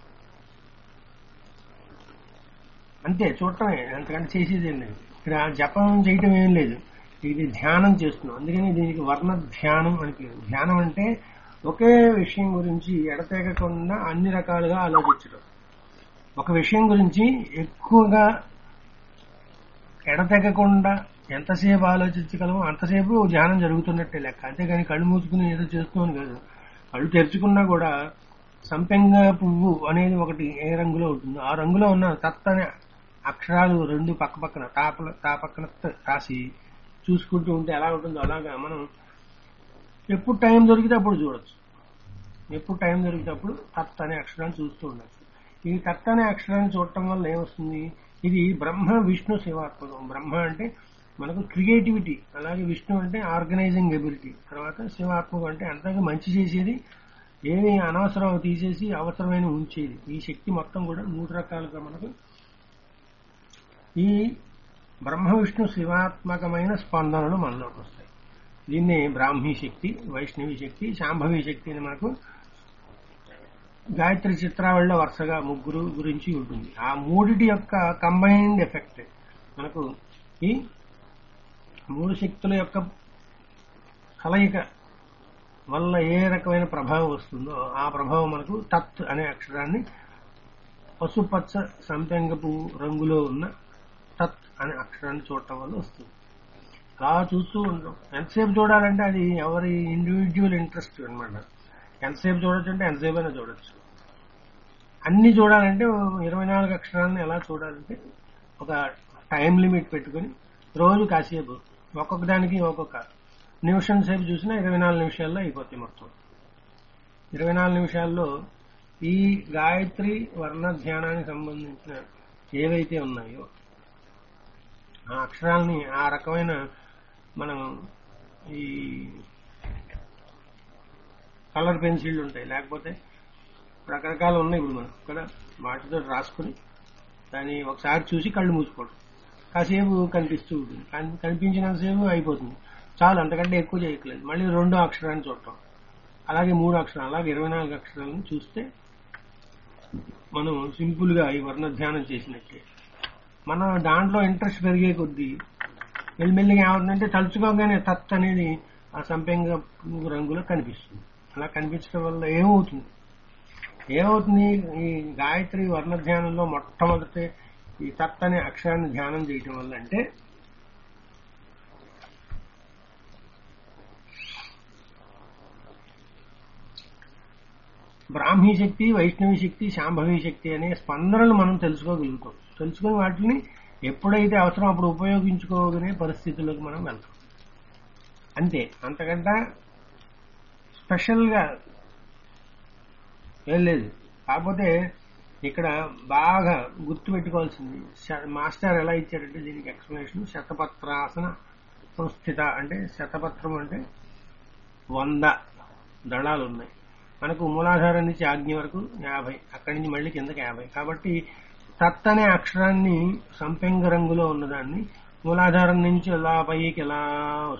అంతే చూడటమే అంతకంటే చేసేది ఏం లేదు ఇక్కడ జపం చేయటం ఏం లేదు ఇది ధ్యానం చేస్తున్నాం అందుకని దీనికి వర్ణ ధ్యానం అని పేరు ధ్యానం అంటే ఒకే విషయం గురించి ఎడతెగకుండా అన్ని రకాలుగా ఆలోచించడం ఒక విషయం గురించి ఎక్కువగా ఎడతెగకుండా ఎంతసేపు ఆలోచించగలమో అంతసేపు ధ్యానం జరుగుతున్నట్టే లెక్క అంతేగాని కళ్ళు మూసుకుని ఏదో చేస్తున్నాను కాదు కళ్ళు తెరుచుకున్నా కూడా సంపెంగ పువ్వు అనేది ఒకటి ఏ రంగులో ఉంటుందో ఆ రంగులో ఉన్న తత్ అనే అక్షరాలు రెండు పక్క పక్కన తాపల తా పక్కన త రాసి చూసుకుంటూ ఉంటే ఎలా ఉంటుందో అలాగా మనం ఎప్పుడు టైం దొరికితే అప్పుడు చూడొచ్చు ఎప్పుడు టైం దొరికితే అప్పుడు తత్ అనే అక్షరాన్ని చూస్తూ ఉండొచ్చు ఈ తత్ అనే అక్షరాన్ని చూడటం వల్ల ఏమొస్తుంది ఇది బ్రహ్మ విష్ణు శివాత్మకం బ్రహ్మ అంటే మనకు క్రియేటివిటీ అలాగే విష్ణు అంటే ఆర్గనైజింగ్ ఎబిలిటీ తర్వాత శివాత్మకం అంటే అంతగా మంచి చేసేది ఏమి అనవసరం తీసేసి అవసరమైన ఉంచేది ఈ శక్తి మొత్తం కూడా మూడు రకాలుగా మనకు ఈ బ్రహ్మ విష్ణు శివాత్మకమైన స్పందనలు మనలోకి వస్తాయి దీన్ని బ్రాహ్మీ శక్తి వైష్ణవి శక్తి శాంభవి శక్తి అని మనకు గాయత్రి చిత్రావళిలో వరుసగా ముగ్గురు గురించి ఉంటుంది ఆ మూడిటి యొక్క కంబైన్డ్ ఎఫెక్ట్ మనకు ఈ మూడు శక్తుల యొక్క కలయిక వల్ల ఏ రకమైన ప్రభావం వస్తుందో ఆ ప్రభావం మనకు తత్ అనే అక్షరాన్ని పసుపచ్చ సంపెంగపు రంగులో ఉన్న తత్ అనే అక్షరాన్ని చూడటం వల్ల వస్తుంది అలా చూస్తూ ఉంటాం ఎంతసేపు చూడాలంటే అది ఎవరి ఇండివిజువల్ ఇంట్రెస్ట్ అనమాట ఎంతసేపు చూడొచ్చు అంటే ఎంతసేపు అయినా చూడొచ్చు అన్ని చూడాలంటే ఇరవై నాలుగు అక్షరాలను ఎలా చూడాలంటే ఒక టైం లిమిట్ పెట్టుకొని రోజు కాసేపు ఒక్కొక్క దానికి ఒక్కొక్క నిమిషం సేపు చూసినా ఇరవై నాలుగు నిమిషాల్లో అయిపోతాయి మొత్తం ఇరవై నాలుగు నిమిషాల్లో ఈ గాయత్రి వర్ణ ధ్యానానికి సంబంధించిన ఏవైతే ఉన్నాయో ఆ అక్షరాలని ఆ రకమైన మనం ఈ కలర్ పెన్సిళ్ళు ఉంటాయి లేకపోతే రకరకాలు ఉన్నాయి ఇప్పుడు మనం ఇక్కడ వాటితో రాసుకుని దాన్ని ఒకసారి చూసి కళ్ళు మూసుకోవడం కాసేపు కనిపిస్తూ ఉంటుంది కని- కనిపించినంతసేపు అయిపోతుంది చాలు అంతకంటే ఎక్కువ చేయట్లేదు మళ్ళీ రెండో అక్షరాన్ని చూడటం అలాగే మూడు అక్షరాలు అలాగే ఇరవై నాలుగు అక్షరాలను చూస్తే మనం సింపుల్ గా ఈ వర్ణ ధ్యానం చేసినట్టే మన దాంట్లో ఇంట్రెస్ట్ పెరిగే కొద్దీ మెల్లిమెల్లిగా ఏమవుతుందంటే తలుచుకోగానే తత్ అనేది ఆ సంపెంగ పువ్వు రంగులో కనిపిస్తుంది అలా కనిపించడం వల్ల ఏమవుతుంది ఏమవుతుంది ఈ గాయత్రి వర్ణ ధ్యానంలో మొట్టమొదటి ఈ తత్ అనే అక్షరాన్ని ధ్యానం చేయటం వల్ల అంటే బ్రాహ్మీ శక్తి వైష్ణవి శక్తి శాంభవి శక్తి అనే స్పందనలు మనం తెలుసుకోగలుగుతాం తెలుసుకుని వాటిని ఎప్పుడైతే అవసరం అప్పుడు ఉపయోగించుకోగలిగే పరిస్థితుల్లోకి మనం వెళ్తాం అంతే అంతకంటే స్పెషల్ గా ఏం లేదు కాకపోతే ఇక్కడ బాగా గుర్తు పెట్టుకోవాల్సింది శ- మాస్టర్ ఎలా ఇచ్చారంటే దీనికి ఎక్స్ప్లెనేషన్ శతపత్రాసన సంస్థిత అంటే శతపత్రం అంటే వంద దళాలు ఉన్నాయి మనకు మూలాధారం నుంచి ఆజ్ఞ వరకు యాభై అక్కడి నుంచి మళ్ళీ కిందకి యాభై కాబట్టి తత్ అనే అక్షరాన్ని సంపెంగ రంగులో ఉన్నదాన్ని మూలాధారం నుంచి ఇలా పైకి ఎలా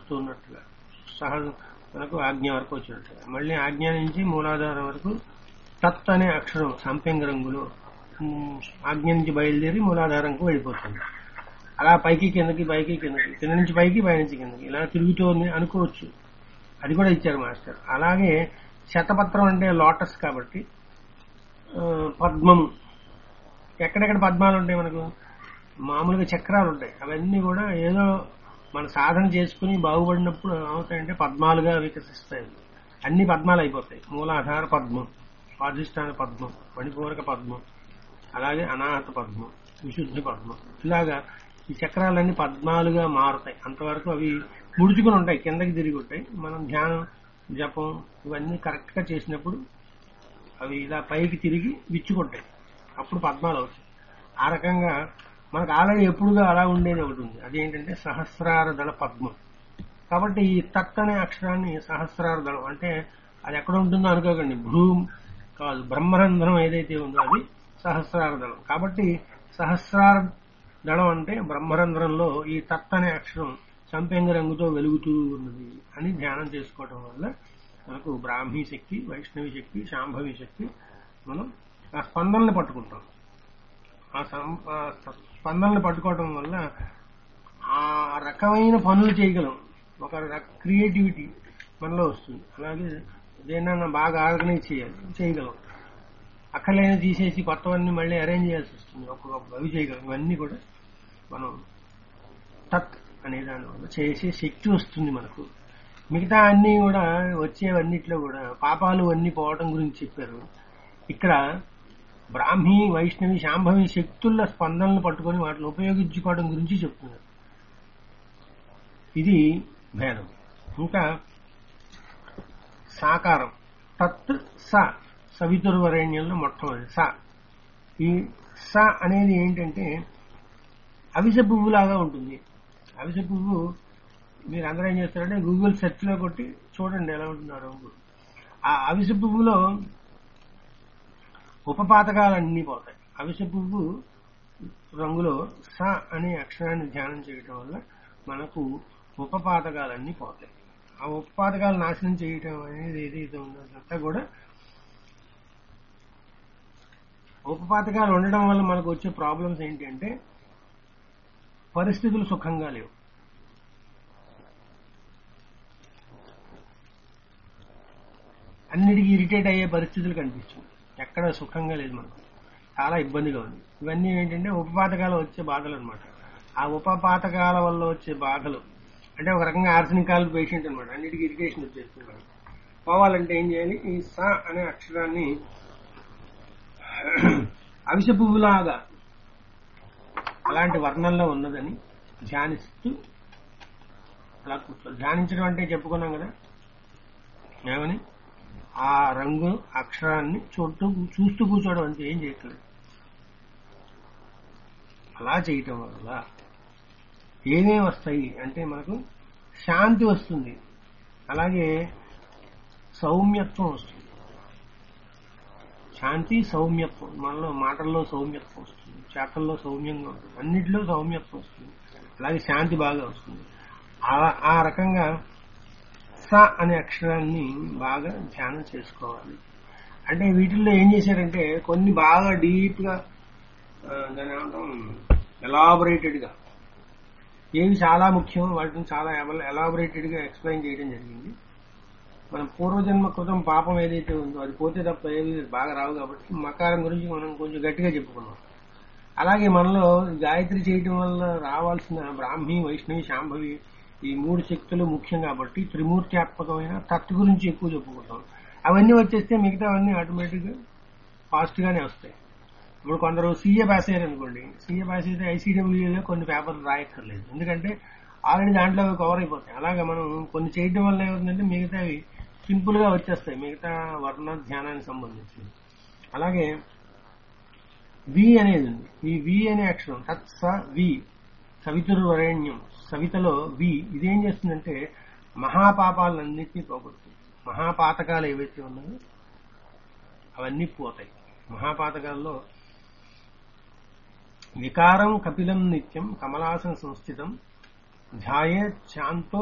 వస్తున్నట్టుగా సహజ మనకు ఆజ్ఞ వరకు వచ్చినట్టుగా మళ్ళీ ఆజ్ఞ నుంచి మూలాధారం వరకు తత్ అనే అక్షరం సంపెంగ రంగులో ఉమ్, ఆజ్ఞ నుంచి బయలుదేరి మూలాధారంకు వెళ్ళిపోతుంది అలా పైకి కిందకి పైకి కిందకి కింద నుంచి పైకి పై నుంచి కిందకి ఇలా తిరుగుతోంది అనుకోవచ్చు అది కూడా ఇచ్చారు మాస్టర్ అలాగే శతపత్రం అంటే లోటస్ కాబట్టి ఆ, పద్మము ఎక్కడెక్కడ పద్మాలు ఉంటాయి మనకు మామూలుగా చక్రాలు ఉంటాయి అవన్నీ కూడా ఏదో మన సాధన చేసుకుని బాగుపడినప్పుడు అవుతాయంటే పద్మాలుగా వికసిస్తాయి అన్ని పద్మాలు అయిపోతాయి మూలాధార పద్మం స్వాధిష్టాన పద్మం మణిపూరక పద్మం అలాగే అనాహత పద్మం విశుద్ధ పద్మం ఇలాగా ఈ చక్రాలన్నీ పద్మాలుగా మారుతాయి అంతవరకు అవి ముడుచుకుని ఉంటాయి కిందకి తిరిగి ఉంటాయి మనం ధ్యానం జపం ఇవన్నీ కరెక్ట్ గా చేసినప్పుడు అవి ఇలా పైకి తిరిగి విచ్చుకుంటాయి అప్పుడు పద్మాలు అవుతాయి ఆ రకంగా మనకు ఆల్రెడీ ఎప్పుడుగా అలా ఉండేది ఒకటి ఉంది అదేంటంటే సహస్రార దళ పద్మం కాబట్టి ఈ తత్ అనే అక్షరాన్ని సహస్రార దళం అంటే అది ఎక్కడ ఉంటుందో అనుకోకండి భ్రూమ్ కాదు బ్రహ్మరంధ్రం ఏదైతే ఉందో అది సహస్రార దళం కాబట్టి సహస్రార దళం అంటే బ్రహ్మరంధ్రంలో ఈ తత్ అనే అక్షరం సంపెంగ రంగుతో వెలుగుతూ ఉన్నది అని ధ్యానం చేసుకోవడం వల్ల మనకు బ్రాహ్మీ శక్తి వైష్ణవి శక్తి శాంభవి శక్తి మనం ఆ స్పందనని పట్టుకుంటాం ఆ సం- ఆ స్పందనని పట్టుకోవడం వల్ల ఆ రకమైన పనులు చేయగలం ఒక క్రియేటివిటీ మనలో వస్తుంది అలాగే దేనన్నా బాగా ఆర్గనైజ్ చేయాలి చేయగలం అక్కర్లేని తీసేసి కొత్తవన్నీ మళ్ళీ అరేంజ్ చేయాల్సి వస్తుంది ఒక్కొక్క అవి చేయగలం ఇవన్నీ కూడా మనం తత్ అనే దాని వల్ల చేసే శక్తి వస్తుంది మనకు మిగతా అన్ని కూడా వచ్చేవన్నిట్లో కూడా పాపాలు అన్ని పోవటం గురించి చెప్పారు ఇక్కడ బ్రాహ్మీ వైష్ణవి శాంభవి శక్తుల స్పందనలు పట్టుకొని వాటిని ఉపయోగించుకోవడం గురించి చెప్తున్నారు ఇది భేదం ఇంకా సాకారం తత్ స సవితుర్వరేణ్యంలో మొట్టమొదటి స ఈ స అనేది ఏంటంటే అవిసె పువ్వులాగా ఉంటుంది అవిసె పువ్వు మీరు అందరూ ఏం చేస్తారంటే గూగుల్ సెర్చ్ లో కొట్టి చూడండి ఎలా ఉంటుంది ఆ రంగు ఆ అవిసె పువ్వులో ఉపపాతకాలన్నీ పోతాయి అవిసె పువ్వు రంగులో స అనే అక్షరాన్ని ధ్యానం చేయటం వల్ల మనకు ఉపపాతకాలన్నీ పోతాయి ఆ ఉపపాతకాలు నాశనం చేయటం అనేది ఏదైతే ఉందో అదంతా కూడా ఉపపాతకాలు ఉండడం వల్ల మనకు వచ్చే ప్రాబ్లమ్స్ ఏంటి అంటే పరిస్థితులు సుఖంగా లేవు అన్నిటికీ ఇరిటేట్ అయ్యే పరిస్థితులు కనిపిస్తుంది ఎక్కడ సుఖంగా లేదు మనకు చాలా ఇబ్బందిగా ఉంది ఇవన్నీ ఏంటంటే ఉపపాతకాలు వచ్చే బాధలు అనమాట ఆ ఉపపాతకాల వల్ల వచ్చే బాధలు అంటే ఒక రకంగా ఆర్సనికాల్ పేషెంట్ అనమాట అన్నిటికీ ఇరిటేషన్ వచ్చేస్తుంది పోవాలంటే ఏం చేయాలి ఈ స అనే అక్షరాన్ని అవిసె పువ్వులాగా అలాంటి వర్ణంలో ఉన్నదని ధ్యానిస్తూ అలా కూర్చో ధ్యానించడం అంటే చెప్పుకున్నాం కదా ఏమని ఆ రంగు అక్షరాన్ని చూస్తూ చూస్తూ కూర్చోవడం అంటే ఏం చేయట్లేదు అలా చేయటం వల్ల ఏమేమి వస్తాయి అంటే మనకు శాంతి వస్తుంది అలాగే సౌమ్యత్వం వస్తుంది శాంతి సౌమ్యత్వం మనలో మాటల్లో సౌమ్యత్వం వస్తుంది చేతల్లో సౌమ్యంగా ఉంటుంది అన్నిటిలో సౌమ్యత్వం వస్తుంది అలాగే శాంతి బాగా వస్తుంది ఆ- ఆ రకంగా స అనే అక్షరాన్ని బాగా ధ్యానం చేసుకోవాలి అంటే వీటిల్లో ఏం చేశారంటే కొన్ని బాగా డీప్ గా ఆ, దాని ఏమంటాం ఎలాబొరేటెడ్ గా ఏవి చాలా ముఖ్యం వాటిని చాలా ఎలాబొరేటెడ్ గా ఎక్స్ప్లెయిన్ చేయడం జరిగింది మన పూర్వజన్మ కృతం పాపం ఏదైతే ఉందో అది పోతే తప్ప ఏది బాగా రావు కాబట్టి మకారం గురించి మనం కొంచెం గట్టిగా చెప్పుకున్నాం అలాగే మనలో గాయత్రి చేయటం వల్ల రావాల్సిన బ్రాహ్మి వైష్ణవి శాంభవి ఈ మూడు శక్తులు ముఖ్యం కాబట్టి త్రిమూర్త్యాత్మకమైన తత్ గురించి ఎక్కువ చెప్పుకుంటాం అవన్నీ వచ్చేస్తే మిగతావన్నీ ఆటోమేటిక్ గా ఫాస్ట్ గానే వస్తాయి ఇప్పుడు కొందరు సీఏ పాస్ అయ్యారు అనుకోండి సీఏ పాస్ అయితే ఐసీడబ్ల్యూఏలో కొన్ని పేపర్లు రాయక్కర్లేదు ఎందుకంటే ఆల్రెడీ దాంట్లో అవి కవర్ అయిపోతాయి అలాగే మనం కొన్ని చేయడం వల్ల ఏమవుతుందంటే మిగతావి సింపుల్ గా వచ్చేస్తాయి మిగతా వర్ణ ధ్యానానికి సంబంధించి అలాగే వి అనేది ఉంది ఈ వి అనే అక్షరం తత్స వి సవితుర్వరేణ్యం సవితలో వి ఇదేం చేస్తుందంటే మహాపాపాలన్నింటినీ పోగొడుతుంది మహాపాతకాలు ఏవైతే ఉన్నాయో అవన్నీ పోతాయి మహాపాతకాల్లో వికారం కపిలం నిత్యం కమలాసన సంస్థితం ధ్యాయే శాంతో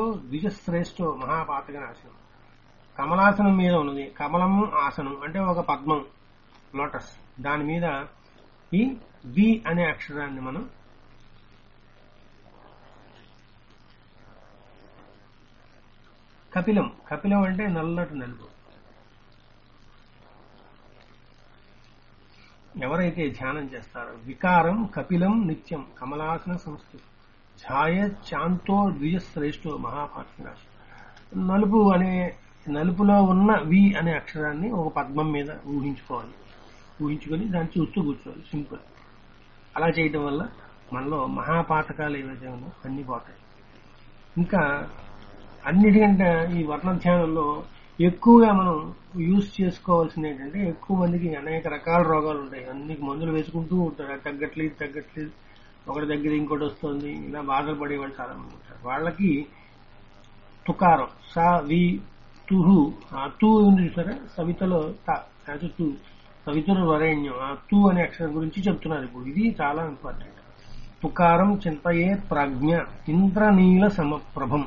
ద్విజశ్రేష్టో మహాపాతక నాశనం కమలాసనం మీద ఉన్నది కమలము ఆసనం అంటే ఒక పద్మం లోటస్ దాని మీద ఈ వి అనే అక్షరాన్ని మనం కపిలం కపిలం అంటే నల్లటి నలుపు ఎవరైతే ధ్యానం చేస్తారో వికారం కపిలం నిత్యం కమలాసన సంస్కృతి ఛాయ చాంతో ద్విజశ్రేష్ఠో మహాపాఠిరాజు నలుపు అనే నలుపులో ఉన్న వి అనే అక్షరాన్ని ఒక పద్మం మీద ఊహించుకోవాలి ఊహించుకొని దాన్ని చూస్తూ కూర్చోవాలి సింపుల్ అలా చేయటం వల్ల మనలో మహాపాతకాలు ఏవైతే ఉన్నాయో అన్ని పోతాయి ఇంకా అన్నిటికంటే ఈ వర్ణ ధ్యానంలో ఎక్కువగా మనం యూజ్ చేసుకోవాల్సింది ఏంటంటే ఎక్కువ మందికి అనేక రకాల రోగాలు ఉంటాయి అన్ని మందులు వేసుకుంటూ ఉంటారు అది తగ్గట్లేదు ఇది తగ్గట్లేదు ఒకటి దగ్గర ఇంకోటి వస్తుంది ఇలా బాధలు పడే వాళ్ళు చాలా మంది ఉంటారు వాళ్ళకి తుకారం సా వి తుహు ఆ తూ ఉంది చూసారా సవితలో త అది తూ సవితురు వరేణ్యం ఆ తూ అనే అక్షరం గురించి చెప్తున్నారు ఇప్పుడు ఇది చాలా ఇంపార్టెంట్ తుకారం చింతయే ప్రాజ్ఞ ఇంద్రనీల సమప్రభం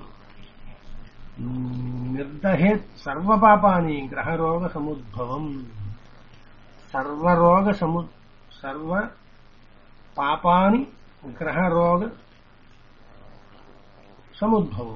నిర్దహేత్ సర్వపాపాని గ్రహరోగ సముద్భవం సర్వరోగ సము సర్వ పాపాని గ్రహరోగ సముద్భవం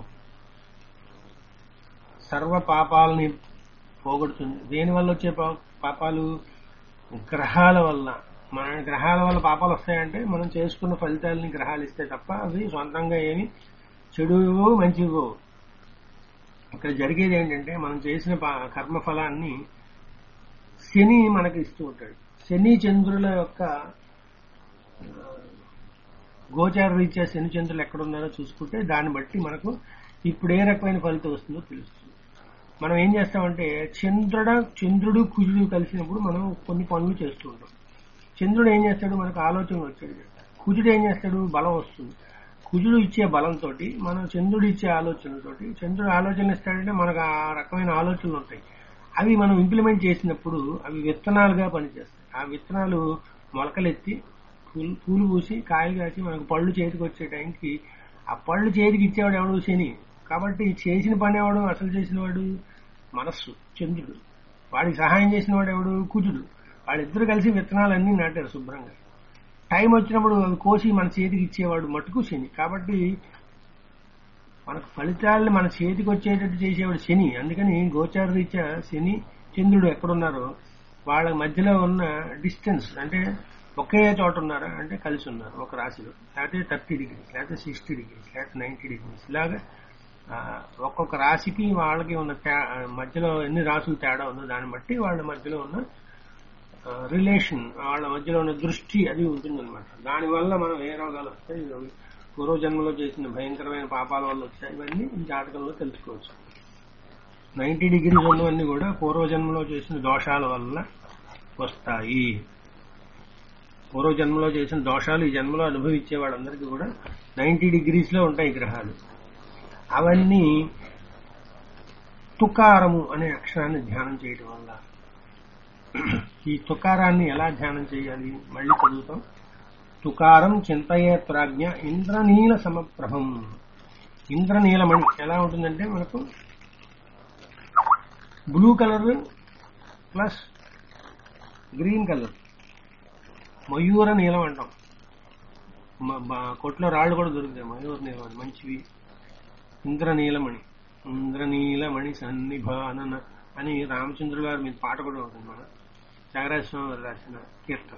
సర్వ పాపాలని పోగొడుతుంది దేని వల్ల వచ్చే పా- పాపాలు గ్రహాల వల్ల మన గ్రహాల వల్ల పాపాలు వస్తాయంటే మనం చేసుకున్న ఫలితాలని గ్రహాలు ఇస్తే తప్ప అవి సొంతంగా ఏమి చెడు మంచివో ఇక్కడ జరిగేది ఏంటంటే మనం చేసిన పా- కర్మఫలాన్ని శని మనకి ఇస్తూ ఉంటాడు శని చంద్రుల యొక్క ఆ, గోచార రీత్యా శని చంద్రులు ఎక్కడున్నారో చూసుకుంటే దాన్ని బట్టి మనకు ఇప్పుడు ఏ రకమైన ఫలితం వస్తుందో తెలుస్తుంది మనం ఏం చేస్తామంటే చంద్రుడ చంద్రుడు కుజుడు కలిసినప్పుడు మనం కొన్ని పనులు చేస్తూ ఉంటాం చంద్రుడు ఏం చేస్తాడు మనకు ఆలోచన వచ్చాడు కుజుడు ఏం చేస్తాడు బలం వస్తుంది కుజుడు ఇచ్చే బలంతో మనం చంద్రుడు ఇచ్చే ఆలోచనలతోటి చంద్రుడు ఆలోచనలు ఇస్తాడంటే మనకు ఆ రకమైన ఆలోచనలు ఉంటాయి అవి మనం ఇంప్లిమెంట్ చేసినప్పుడు అవి విత్తనాలుగా పనిచేస్తాయి ఆ విత్తనాలు మొలకలెత్తి పూలు పూలు పూసి కాయలు కాసి మనకు పళ్ళు చేతికి వచ్చే టైంకి ఆ పళ్ళు చేతికి ఇచ్చేవాడు ఎవడు శని కాబట్టి చేసిన పని ఎవడు అసలు చేసిన వాడు మనస్సు చంద్రుడు వాడికి సహాయం చేసిన వాడు ఎవడు కుజుడు వాళ్ళిద్దరు కలిసి విత్తనాలన్నీ నాటారు శుభ్రంగా టైం వచ్చినప్పుడు అవి కోసి మన చేతికి ఇచ్చేవాడు మటుకు శని కాబట్టి మనకు ఫలితాలను మన చేతికి వచ్చేటట్టు చేసేవాడు శని అందుకని గోచార రీత్యా శని చంద్రుడు ఎక్కడున్నారో వాళ్ళ మధ్యలో ఉన్న డిస్టెన్స్ అంటే ఒకే చోట ఉన్నారా అంటే కలిసి ఉన్నారు ఒక రాశిలో లేకపోతే థర్టీ డిగ్రీస్ లేకపోతే సిక్స్టీ డిగ్రీస్ లేకపోతే నైన్టీ డిగ్రీస్ ఇలాగా ఆ, ఒక్కొక్క రాశికి వాళ్ళకి ఉన్న తే- మధ్యలో ఎన్ని రాసులు తేడా ఉందో దాన్ని బట్టి వాళ్ళ మధ్యలో ఉన్న రిలేషన్ వాళ్ళ మధ్యలో ఉన్న దృష్టి అది ఉంటుందన్నమాట దానివల్ల మనం ఏ రోగాలు వస్తాయి ఇవి పూర్వజన్మలో చేసిన భయంకరమైన పాపాల వల్ల వచ్చాయి ఇవన్నీ ఈ జాతకంలో తెలుసుకోవచ్చు నైన్టీ డిగ్రీస్ ఉన్నవన్నీ కూడా పూర్వజన్మలో చేసిన దోషాల వల్ల వస్తాయి పూర్వజన్మలో చేసిన దోషాలు ఈ జన్మలో అనుభవించే వాళ్ళందరికీ కూడా నైన్టీ డిగ్రీస్ లో ఉంటాయి గ్రహాలు అవన్నీ తుకారము అనే అక్షరాన్ని ధ్యానం చేయడం వల్ల ఈ తుకారాన్ని ఎలా ధ్యానం చేయాలి మళ్ళీ చదువుతాం తుకారం చింతయే ప్రాజ్ఞ ఇంద్రనీల సమప్రభం ఇంద్రనీలమణి ఎలా ఉంటుందంటే మనకు blue colour plus green colour మయూర నీలం అంటాం మ- బ- కొట్లో రాళ్ళు కూడా దొరుకుతాయి మయూర నీలం అని మంచివి ఇంద్రనీలమణి ఇంద్రనీలమణి సన్నిభానన అని రామచంద్రుల గారి మీద పాట కూడా ఉంటుంది మన త్యాగరాజ స్వామి గారు రాసిన కీర్తన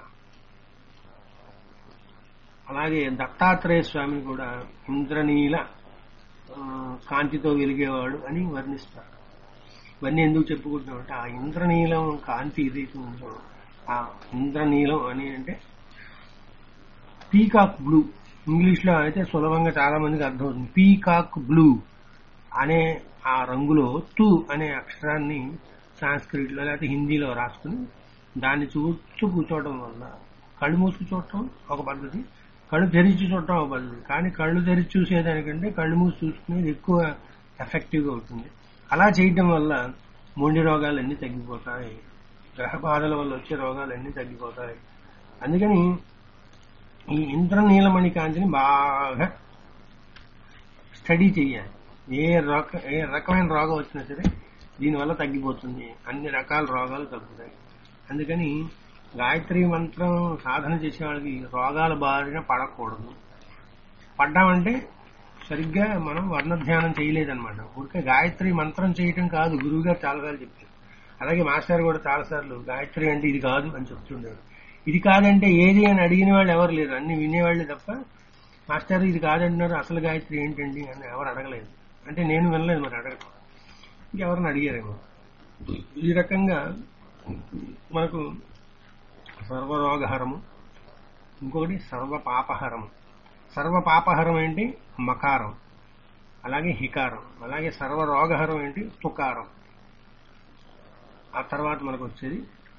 అలాగే దత్తాత్రేయ స్వామిని కూడా ఇంద్రనీల ఆ, కాంతితో వెలిగేవాడు అని వర్ణిస్తారు ఇవన్నీ ఎందుకు చెప్పుకుంటున్నామంటే ఆ ఇంద్రనీలం కాంతి ఏదైతే ఉందో ఆ ఇంద్రనీలం అని అంటే పీకాక్ బ్లూ ఇంగ్లీష్ లో అయితే సులభంగా చాలా మందికి అర్థమవుతుంది పీకాక్ బ్లూ అనే ఆ రంగులో తు అనే అక్షరాన్ని సాంస్క్రిట్ లో లేకపోతే హిందీలో రాసుకుని దాన్ని చూస్తూ కూర్చోవడం వల్ల కళ్ళు మూసుకు చూడటం ఒక పద్ధతి కళ్ళు తెరిచి చూడటం ఒక పద్ధతి కానీ కళ్ళు తెరిచి చూసేదానికంటే కళ్ళు మూసి చూసుకునేది ఎక్కువ ఎఫెక్టివ్గా అవుతుంది అలా చేయటం వల్ల మొండి రోగాలన్నీ తగ్గిపోతాయి గ్రహ బాధల వల్ల వచ్చే రోగాలన్నీ తగ్గిపోతాయి అందుకని ఈ ఇంద్రనీలమణి కాంతిని బాగా స్టడీ చేయాలి ఏ రక ఏ రకమైన రోగం వచ్చినా సరే దీనివల్ల తగ్గిపోతుంది అన్ని రకాల రోగాలు తగ్గుతాయి అందుకని గాయత్రి మంత్రం సాధన చేసే వాళ్ళకి రోగాల బారిన పడకూడదు పడ్డామంటే సరిగ్గా మనం వర్ణధ్యానం చేయలేదన్నమాట ఊరికే గాయత్రి మంత్రం చేయటం కాదు గురువుగారు చాలాసార్లు చెప్పారు అలాగే మాస్టర్ కూడా చాలాసార్లు గాయత్రి అంటే ఇది కాదు అని చెప్తుండేవారు ఇది కాదంటే ఏది అని అడిగిన వాళ్ళు ఎవరు లేరు అన్ని వినేవాళ్ళే తప్ప మాస్టర్ ఇది కాదంటున్నారు అసలు గాయత్రి ఏంటండి అని ఎవరు అడగలేదు అంటే నేను వినలేదు మరి అడగటం ఇంకెవరిని అడిగారేమో ఈ రకంగా మనకు సర్వరోగహరము ఇంకొకటి సర్వ పాపహరము సర్వ పాపహరం ఏంటి మకారం అలాగే హికారం అలాగే సర్వ రోగహరం ఏంటి తుకారం ఆ తర్వాత మనకు వచ్చేది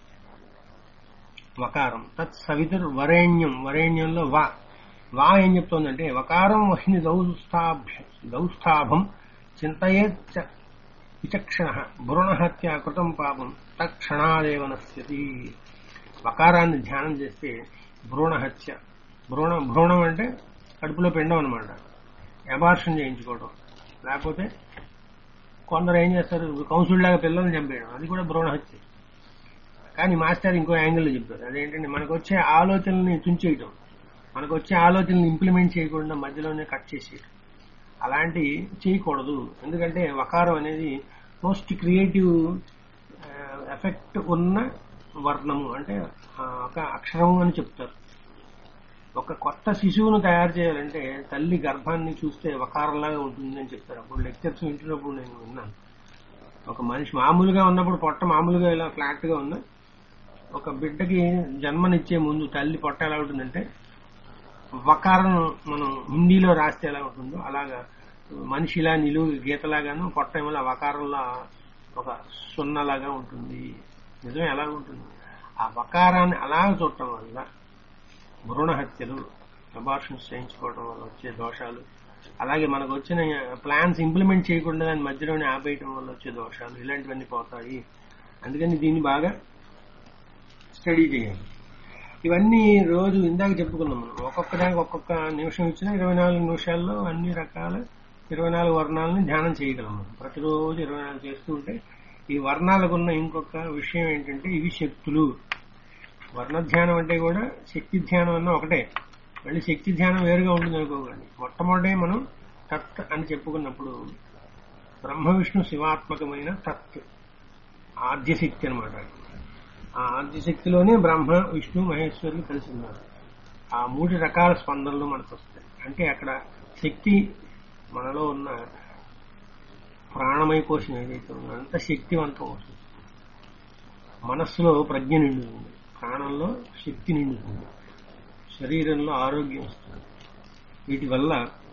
వకారం తత్ సవితుర్ వరేణ్యం వరేణ్యంలో వా వా ఏం చెప్తోందంటే వకారం వహ్ని దౌస్థాభ్య దౌస్థాభం చింతయేచ్చ విచక్షణ భ్రూణహత్య కృతం పాపం తక్షణాదేవ నశ్యతి వకారాన్ని ధ్యానం చేస్తే భ్రూణహత్య భ్రూణ భ్రూణం అంటే కడుపులో పిండం అనమాట అబార్షన్ చేయించుకోవడం లేకపోతే కొందరు ఏం చేస్తారు కౌన్సిల్లాగా పిల్లల్ని చంపేయడం అది కూడా భ్రూణహత్య కానీ మాస్టర్ ఇంకో యాంగిల్లో చెప్పారు అదేంటంటే మనకు వచ్చే ఆలోచనల్ని తుంచేయటం మనకు వచ్చే ఆలోచనలు ఇంప్లిమెంట్ చేయకుండా మధ్యలోనే కట్ చేసేయటం అలాంటి చేయకూడదు ఎందుకంటే వకారం అనేది మోస్ట్ క్రియేటివ్ ఎఫెక్ట్ ఉన్న వర్ణము అంటే ఆ, ఒక అక్షరము అని చెప్తారు ఒక కొత్త శిశువును తయారు చేయాలంటే తల్లి గర్భాన్ని చూస్తే వకారంలాగా ఉంటుంది అని చెప్తారు అప్పుడు లెక్చర్స్ వింటున్నప్పుడు నేను విన్నాను ఒక మనిషి మామూలుగా ఉన్నప్పుడు పొట్ట మామూలుగా ఇలా ఫ్లాట్ గా ఉన్న ఒక బిడ్డకి జన్మనిచ్చే ముందు తల్లి పొట్ట ఎలా ఉంటుందంటే వకారం మనం హిందీలో రాస్తే ఎలా ఉంటుందో అలాగా మనిషి ఇలా నిలువు గీతలాగాను పొట్ట ఏమో ఇలా వకారంలో ఒక సున్నలాగా ఉంటుంది నిజమే ఎలా ఉంటుంది ఆ వకారాన్ని అలాగ చూడటం వల్ల భ్రూణ హత్యలు అబార్షన్స్ చేయించుకోవడం వల్ల వచ్చే దోషాలు అలాగే మనకు వచ్చిన ప్లాన్స్ ఇంప్లిమెంట్ చేయకుండా దాని మధ్యలోనే ఆపేయటం వల్ల వచ్చే దోషాలు ఇలాంటివన్నీ పోతాయి అందుకని దీన్ని బాగా స్టడీ చేయాలి ఇవన్నీ రోజు ఇందాక చెప్పుకున్నాం మనం ఒక్కొక్క దానికి ఒక్కొక్క నిమిషం ఇచ్చినా ఇరవై నాలుగు నిమిషాల్లో అన్ని రకాల ఇరవై నాలుగు వర్ణాలని ధ్యానం చేయగలం మనం ప్రతిరోజు ఇరవై నాలుగు చేస్తూ ఉంటే ఈ వర్ణాలకున్న ఇంకొక విషయం ఏంటంటే ఇవి శక్తులు వర్ణ ధ్యానం అంటే కూడా శక్తి ధ్యానం అన్న ఒకటే మళ్ళీ శక్తి ధ్యానం వేరుగా ఉంటుంది అనుకోకండి మొట్టమొదటే మనం తత్ అని చెప్పుకున్నప్పుడు బ్రహ్మ విష్ణు శివాత్మకమైన తత్ ఆద్యశక్తి అనమాట ఆ ఆద్యశక్తిలోనే బ్రహ్మ విష్ణు మహేశ్వరులు కలిసి ఉన్నారు ఆ మూడు రకాల స్పందనలు మనకు వస్తాయి అంటే అక్కడ శక్తి మనలో ఉన్న ప్రాణమయ కోశం ఏదైతే ఉందో అంత శక్తివంతం అవుతుంది మనస్సులో ప్రజ్ఞ నిండుతుంది ప్రాణంలో శక్తి నిండుతుంది శరీరంలో ఆరోగ్యం వస్తుంది వీటి వల్ల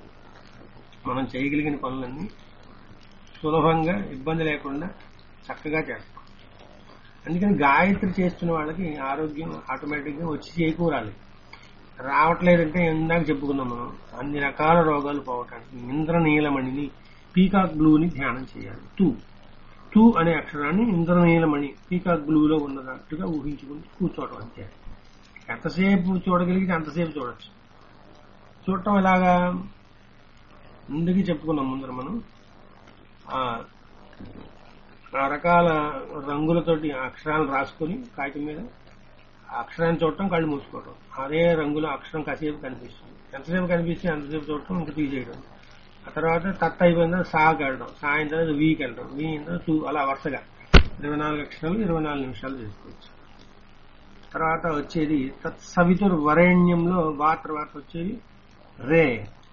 మనం చేయగలిగిన పనులన్నీ సులభంగా ఇబ్బంది లేకుండా చక్కగా చేస్తాం అందుకని గాయత్రి చేస్తున్న వాళ్ళకి ఆరోగ్యం ఆటోమేటిక్ గా వచ్చి చేకూరాలి రావట్లేదంటే ఇందాక చెప్పుకున్నాం మనం అన్ని రకాల రోగాలు పోవటానికి ఇంద్రనీలమణిని పీకాక్ బ్లూని ధ్యానం చేయాలి టూ టూ అనే అక్షరాన్ని ఇంద్రనీలమణి పీకాక్ బ్లూలో ఉన్నట్టుగా ఊహించుకుని కూర్చోవడం అంతే ఎంతసేపు చూడగలిగితే అంతసేపు చూడొచ్చు చూడటం ఎలాగా ముందుకి చెప్పుకున్నాం ముందర మనం ఆ ఆ రకాల రంగులతోటి అక్షరాలు రాసుకొని కాగితం మీద ఆ అక్షరాన్ని చూడటం కళ్ళు మూసుకోవటం అదే రంగులో అక్షరం కాసేపు కనిపిస్తుంది ఎంతసేపు కనిపిస్తే అంతసేపు చూడటం ఇంక తీసేయడం ఆ తర్వాత తత్ అయిపోయిన తర్వాత సాకి వెళ్ళడం సాయం తర్వాత వీకి వెళ్ళడం వీ అయిన తర్వాత టూ అలా వరుసగా ఇరవై నాలుగు అక్షరాలు ఇరవై నాలుగు నిమిషాలు చేసుకోవచ్చు తర్వాత వచ్చేది తత్ సవితుర్ వరేణ్యంలో వా తర్వాత వచ్చేది రే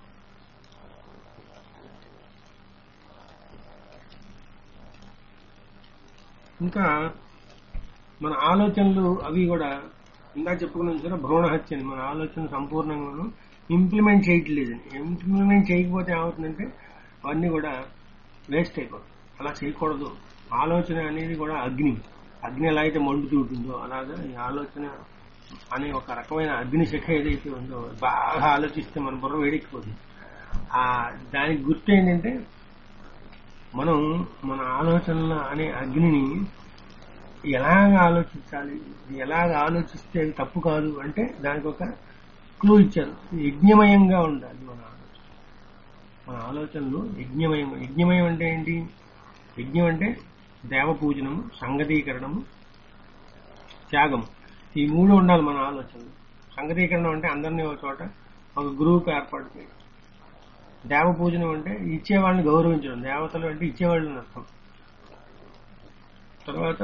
ఇంకా మన ఆలోచనలు అవి కూడా ఇందాక చెప్పుకున్నాం చూసారా భ్రూణ హత్య అని మన ఆలోచన సంపూర్ణంగా మనం ఇంప్లిమెంట్ చేయట్లేదు ఇంప్లిమెంట్ చేయకపోతే ఏమవుతుందంటే అవన్నీ కూడా వేస్ట్ అయిపోతాయి అలా చేయకూడదు ఆలోచన అనేది కూడా అగ్ని అగ్ని ఎలా అయితే మండుతూ ఉంటుందో అలాగా ఈ ఆలోచన అనే ఒక రకమైన అగ్ని శిఖ ఏదైతే ఉందో బాగా ఆలోచిస్తే మన బుర్ర వేడెక్కిపోతుంది ఆ దానికి గుర్తు ఏంటంటే మనం మన ఆలోచనల అనే అగ్నిని ఎలాగ ఆలోచించాలి ఎలాగ ఆలోచిస్తే అది తప్పు కాదు అంటే దానికి ఒక క్లూ ఇచ్చారు యజ్ఞమయంగా ఉండాలి మన ఆలోచన మన ఆలోచనలు యజ్ఞమయం యజ్ఞమయం అంటే ఏంటి యజ్ఞం అంటే దేవ పూజనము సంగతీకరణము త్యాగము ఈ మూడు ఉండాలి మన ఆలోచనలు సంగతీకరణం అంటే అందరినీ ఒక చోట ఒక గ్రూప్ ఏర్పాటు చేయడం దేవ పూజనం అంటే ఇచ్చేవాళ్ళని గౌరవించడం దేవతలు అంటే ఇచ్చేవాళ్ళని అర్థం తర్వాత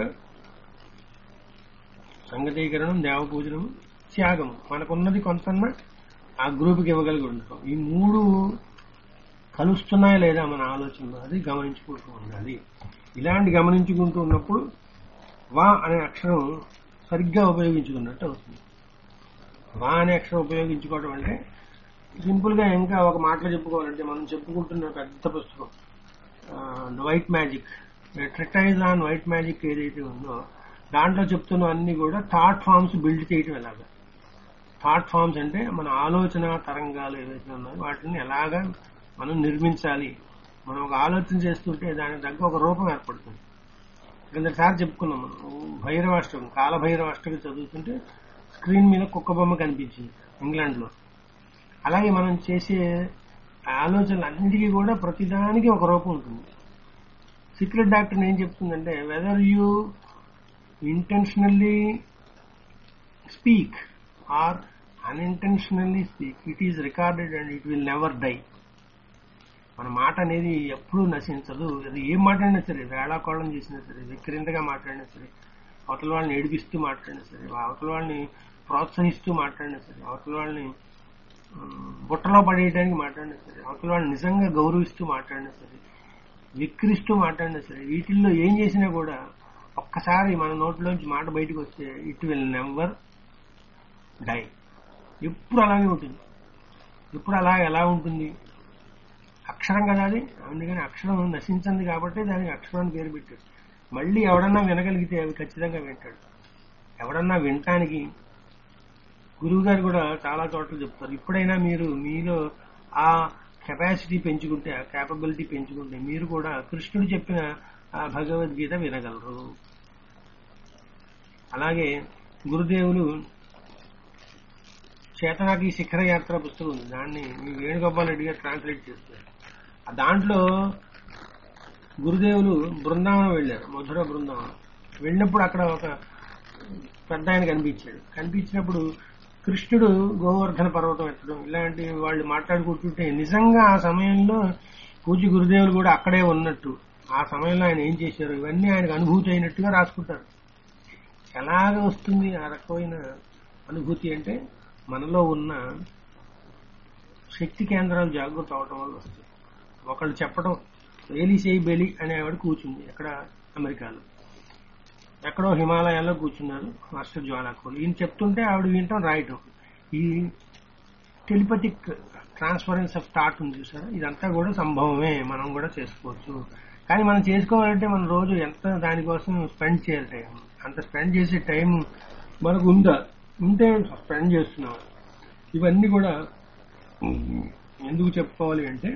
సంగతీకరణం దేవ పూజనం త్యాగం మనకున్నది కొంతన్న ఆ గ్రూప్కి ఇవ్వగలిగి ఉండటం ఈ మూడు కలుస్తున్నాయా లేదా మన ఆలోచనలో అది గమనించుకుంటూ ఉండాలి ఇలాంటి గమనించుకుంటూ ఉన్నప్పుడు వా అనే అక్షరం సరిగ్గా ఉపయోగించుకున్నట్టు అవుతుంది వా అనే అక్షరం ఉపయోగించుకోవడం అంటే సింపుల్ గా ఇంకా ఒక మాటలో చెప్పుకోవాలంటే మనం చెప్పుకుంటున్న పెద్ద పుస్తకం white magic treatise on white magic ఏదైతే ఉందో దాంట్లో చెప్తున్న అన్ని కూడా థాట్ ఫామ్స్ బిల్డ్ చేయటం ఎలాగా థాట్ ఫామ్స్ అంటే మన ఆలోచన తరంగాలు ఏవైతే ఉన్నాయో వాటిని ఎలాగా మనం నిర్మించాలి మనం ఒక ఆలోచన చేస్తుంటే దానికి తగ్గ ఒక రూపం ఏర్పడుతుంది కిందసారి చెప్పుకున్నాం మనం భైరవాష్టకం కాలభైరవాష్టకం చదువుతుంటే స్క్రీన్ మీద కుక్క బొమ్మ కనిపించింది ఇంగ్లాండ్ లో అలాగే మనం చేసే ఆలోచనలు అన్నిటికీ కూడా ప్రతిదానికి ఒక రూపం ఉంటుంది సీక్రెట్ డాక్టర్ ఏం చెప్తుందంటే whether you intentionally speak or unintentionally speak it is recorded and it will never die మన మాట అనేది ఎప్పుడూ నశించదు అది ఏం మాట్లాడినా సరే వేళాకోళం చేసినా సరే విక్రింతగా మాట్లాడినా సరే అవతల వాళ్ళని ఏడిపిస్తూ మాట్లాడినా సరే అవతల వాళ్ళని ప్రోత్సహిస్తూ మాట్లాడినా సరే అవతల వాళ్ళని ఉమ్, బుట్టలో పడేయడానికి మాట్లాడినా సరే అవతల వాళ్ళని నిజంగా గౌరవిస్తూ మాట్లాడినా సరే విక్రిస్తూ మాట్లాడినా సరే వీటిల్లో ఏం చేసినా కూడా ఒక్కసారి మన నోట్లోంచి మాట బయటకు వస్తే ఇట్ విల్ నెవర్ డై ఎప్పుడు అలాగే ఉంటుంది ఎప్పుడు అలా ఎలా ఉంటుంది అక్షరం కదా అది అందుకని అక్షరం నశించింది కాబట్టి దానికి అక్షరం అని పేరు పెట్టాడు మళ్ళీ ఎవడన్నా వినగలిగితే అవి ఖచ్చితంగా వింటాడు ఎవడన్నా వినటానికి గురువు గారు కూడా చాలా చోట్ల చెప్తారు ఇప్పుడైనా మీరు మీలో ఆ కెపాసిటీ పెంచుకుంటే ఆ కేపబిలిటీ పెంచుకుంటే మీరు కూడా కృష్ణుడు చెప్పిన ఆ భగవద్గీత వినగలరు అలాగే గురుదేవులు చేతనాకి శిఖర యాత్ర పుస్తకం ఉంది దాన్ని మీ వేణుగోపాల్ రెడ్డి గారు ట్రాన్స్లేట్ చేస్తారు ఆ దాంట్లో గురుదేవులు బృందావనం వెళ్ళారు మధుర బృందావనం వెళ్ళినప్పుడు అక్కడ ఒక పెద్ద ఆయన కనిపించాడు కనిపించినప్పుడు కృష్ణుడు గోవర్ధన పర్వతం ఎత్తడం ఇలాంటి వాళ్ళు మాట్లాడుకుంటుంటే నిజంగా ఆ సమయంలో పూజ గురుదేవులు కూడా అక్కడే ఉన్నట్టు ఆ సమయంలో ఆయన ఏం చేశారు ఇవన్నీ ఆయనకు అనుభూతి అయినట్టుగా రాసుకుంటారు ఎలాగ వస్తుంది ఆ రకమైన అనుభూతి అంటే మనలో ఉన్న శక్తి కేంద్రాలు జాగృత అవటం వల్ల వస్తుంది ఒకళ్ళు చెప్పడం ఏలి చేయి బెలి అనే ఆవిడ కూర్చుంది ఎక్కడ అమెరికాలో ఎక్కడో హిమాలయాల్లో కూర్చున్నారు మాస్టర్ జ్వాలాకోలు ఈయన చెప్తుంటే ఆవిడ వినటం రాయటం ఈ టెలిపతిక్ ట్రాన్స్ఫరెన్స్ ఆఫ్ థాట్ ఉంది చూసారా ఇదంతా కూడా సంభవమే మనం కూడా చేసుకోవచ్చు కానీ మనం చేసుకోవాలంటే మనం రోజు ఎంత దానికోసం స్పెండ్ చేయాలి టైం అంత స్పెండ్ చేసే టైం మనకు ఉందా ఉంటే స్పెండ్ చేస్తున్నాం ఇవన్నీ కూడా ఎందుకు చెప్పుకోవాలి అంటే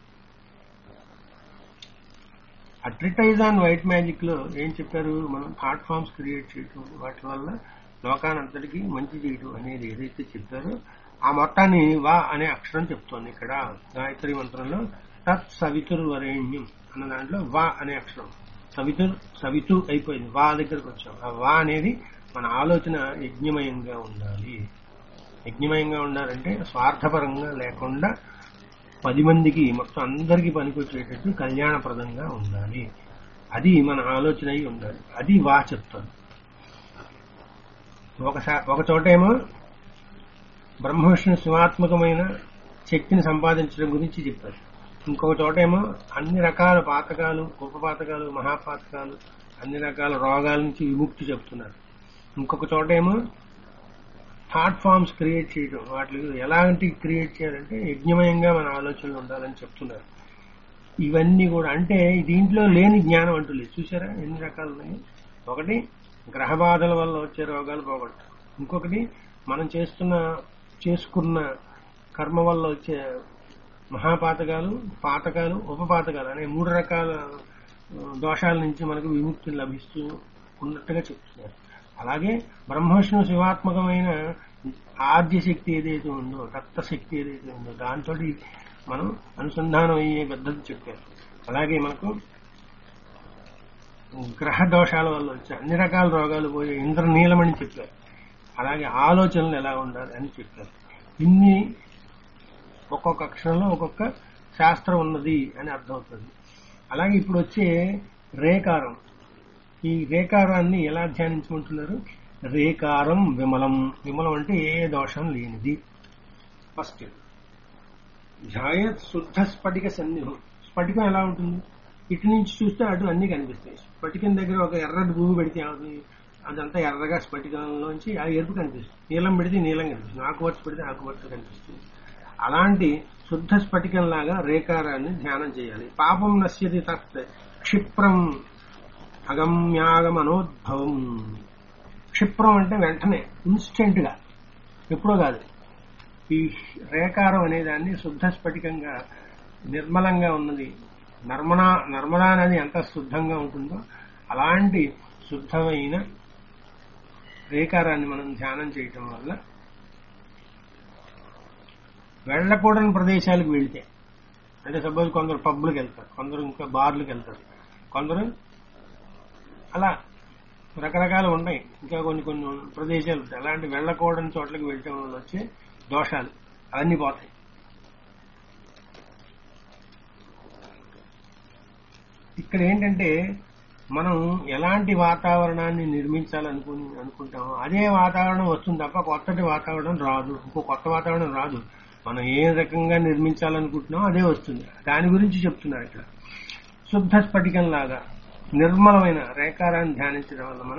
అడ్వర్టైజ్ ఆన్ వైట్ మ్యాజిక్ లో ఏం చెప్పారు మనం థాట్ ఫామ్స్ క్రియేట్ చేయటం వాటి వల్ల లోకానంతటికి మంచి చేయటం అనేది ఏదైతే చెప్పారో ఆ మొత్తాన్ని వా అనే అక్షరం చెప్తోంది ఇక్కడ గాయత్రి మంత్రంలో తత్ సవితుర్ వరేణ్యం అన్న దాంట్లో వా అనే అక్షరం సవితుర్ సవితు అయిపోయింది వా దగ్గరకు వచ్చాం ఆ వా అనేది మన ఆలోచన యజ్ఞమయంగా ఉండాలి యజ్ఞమయంగా ఉండాలంటే స్వార్థపరంగా లేకుండా పది మందికి మొత్తం అందరికీ పనికొచ్చేటట్టు కళ్యాణప్రదంగా ఉండాలి అది మన ఆలోచన అయి ఉండాలి అది వా చెప్తాను ఒకసా ఒక చోటేమో బ్రహ్మ విష్ణు శివాత్మకమైన శక్తిని సంపాదించడం గురించి చెప్పారు ఇంకొక చోటేమో అన్ని రకాల పాతకాలు ఉపపాతకాలు మహాపాతకాలు అన్ని రకాల రోగాల నుంచి విముక్తి చెప్తున్నారు ఇంకొక చోటేమో థాట్ ఫామ్స్ క్రియేట్ చేయడం వాటి ఎలాంటి క్రియేట్ చేయాలంటే యజ్ఞమయంగా మన ఆలోచనలు ఉండాలని చెప్తున్నారు ఇవన్నీ కూడా అంటే దీంట్లో లేని జ్ఞానం అంటూ లేదు చూసారా ఎన్ని రకాలు ఉన్నాయి ఒకటి గ్రహ బాధల వల్ల వచ్చే రోగాలు పోగొట్టాలి ఇంకొకటి మనం చేస్తున్న చేసుకున్న కర్మ వల్ల వచ్చే మహాపాతకాలు పాతకాలు ఉపపాతకాలు అనే మూడు రకాల ఆ, దోషాల నుంచి మనకు విముక్తి లభిస్తూ ఉన్నట్టుగా చెప్తున్నారు అలాగే బ్రహ్మవిష్ణు శివాత్మకమైన ఆద్య శక్తి ఏదైతే ఉందో తత్వ శక్తి ఏదైతే ఉందో దాంతో మనం అనుసంధానం అయ్యే పద్ధతి చెప్పారు అలాగే మనకు గ్రహ దోషాల వల్ల వచ్చే అన్ని రకాల రోగాలు పోయే ఇంద్రనీలమని చెప్పారు అలాగే ఆలోచనలు ఎలా ఉండాలి అని చెప్పారు ఇన్ని ఒక్కొక్క అక్షరంలో ఒక్కొక్క శాస్త్రం ఉన్నది అని అర్థమవుతుంది అలాగే ఇప్పుడు వచ్చే రేకారం ఈ రేకారాన్ని ఎలా ధ్యానించుకుంటున్నారు రేకారం విమలం విమలం అంటే ఏ దోషం లేనిది ఫస్ట్ ధ్యాయత్ శుద్ధ స్ఫటిక సన్నిహం స్ఫటికం ఎలా ఉంటుంది ఇటు నుంచి చూస్తే అటు అన్ని కనిపిస్తాయి స్ఫటికం దగ్గర ఒక ఎర్రటి భూమి పెడితే ఏమవుతుంది అదంతా ఎర్రగా స్ఫటికంలోంచి ఆ ఎరుపు కనిపిస్తుంది నీలం పెడితే నీలం కనిపిస్తుంది ఆకుపచ్చ పెడితే ఆకుపచ్చ కనిపిస్తుంది అలాంటి శుద్ధ స్ఫటికం లాగా రేకారాన్ని ధ్యానం చేయాలి పాపం నశ్యతి తత్ క్షిప్రం అగమ్యాగమనోద్భవం క్షిప్రం అంటే వెంటనే ఇన్స్టెంట్ గా ఎప్పుడో కాదు ఈ రేకారం అనే దాన్ని శుద్ధ స్ఫటికంగా నిర్మలంగా ఉన్నది నర్మదా నర్మదా నది ఎంత శుద్ధంగా ఉంటుందో అలాంటి శుద్ధమైన రేకారాన్ని మనం ధ్యానం చేయటం వల్ల వెళ్ళకూడని ప్రదేశాలకు వెళితే అంటే సపోజ్ కొందరు పబ్లకు వెళ్తారు కొందరు ఇంకా బార్లకు వెళ్తారు కొందరు అలా రకరకాలు ఉన్నాయి ఇంకా కొన్ని కొన్ని ప్రదేశాలు ఉంటాయి అలాంటి వెళ్ళకూడని చోట్లకి వెళ్ళటం వల్ల వచ్చే దోషాలు అవన్నీ పోతాయి ఇక్కడ ఏంటంటే మనం ఎలాంటి వాతావరణాన్ని నిర్మించాలనుకుని అనుకుంటామో అదే వాతావరణం వస్తుంది తప్ప కొత్తటి వాతావరణం రాదు ఇంకో కొత్త వాతావరణం రాదు మనం ఏ రకంగా నిర్మించాలనుకుంటున్నామో అదే వస్తుంది దాని గురించి చెప్తున్నారు ఇక్కడ శుద్ధ స్ఫటికం లాగా నిర్మలమైన రేకారాన్ని ధ్యానించడం వల్ల మనం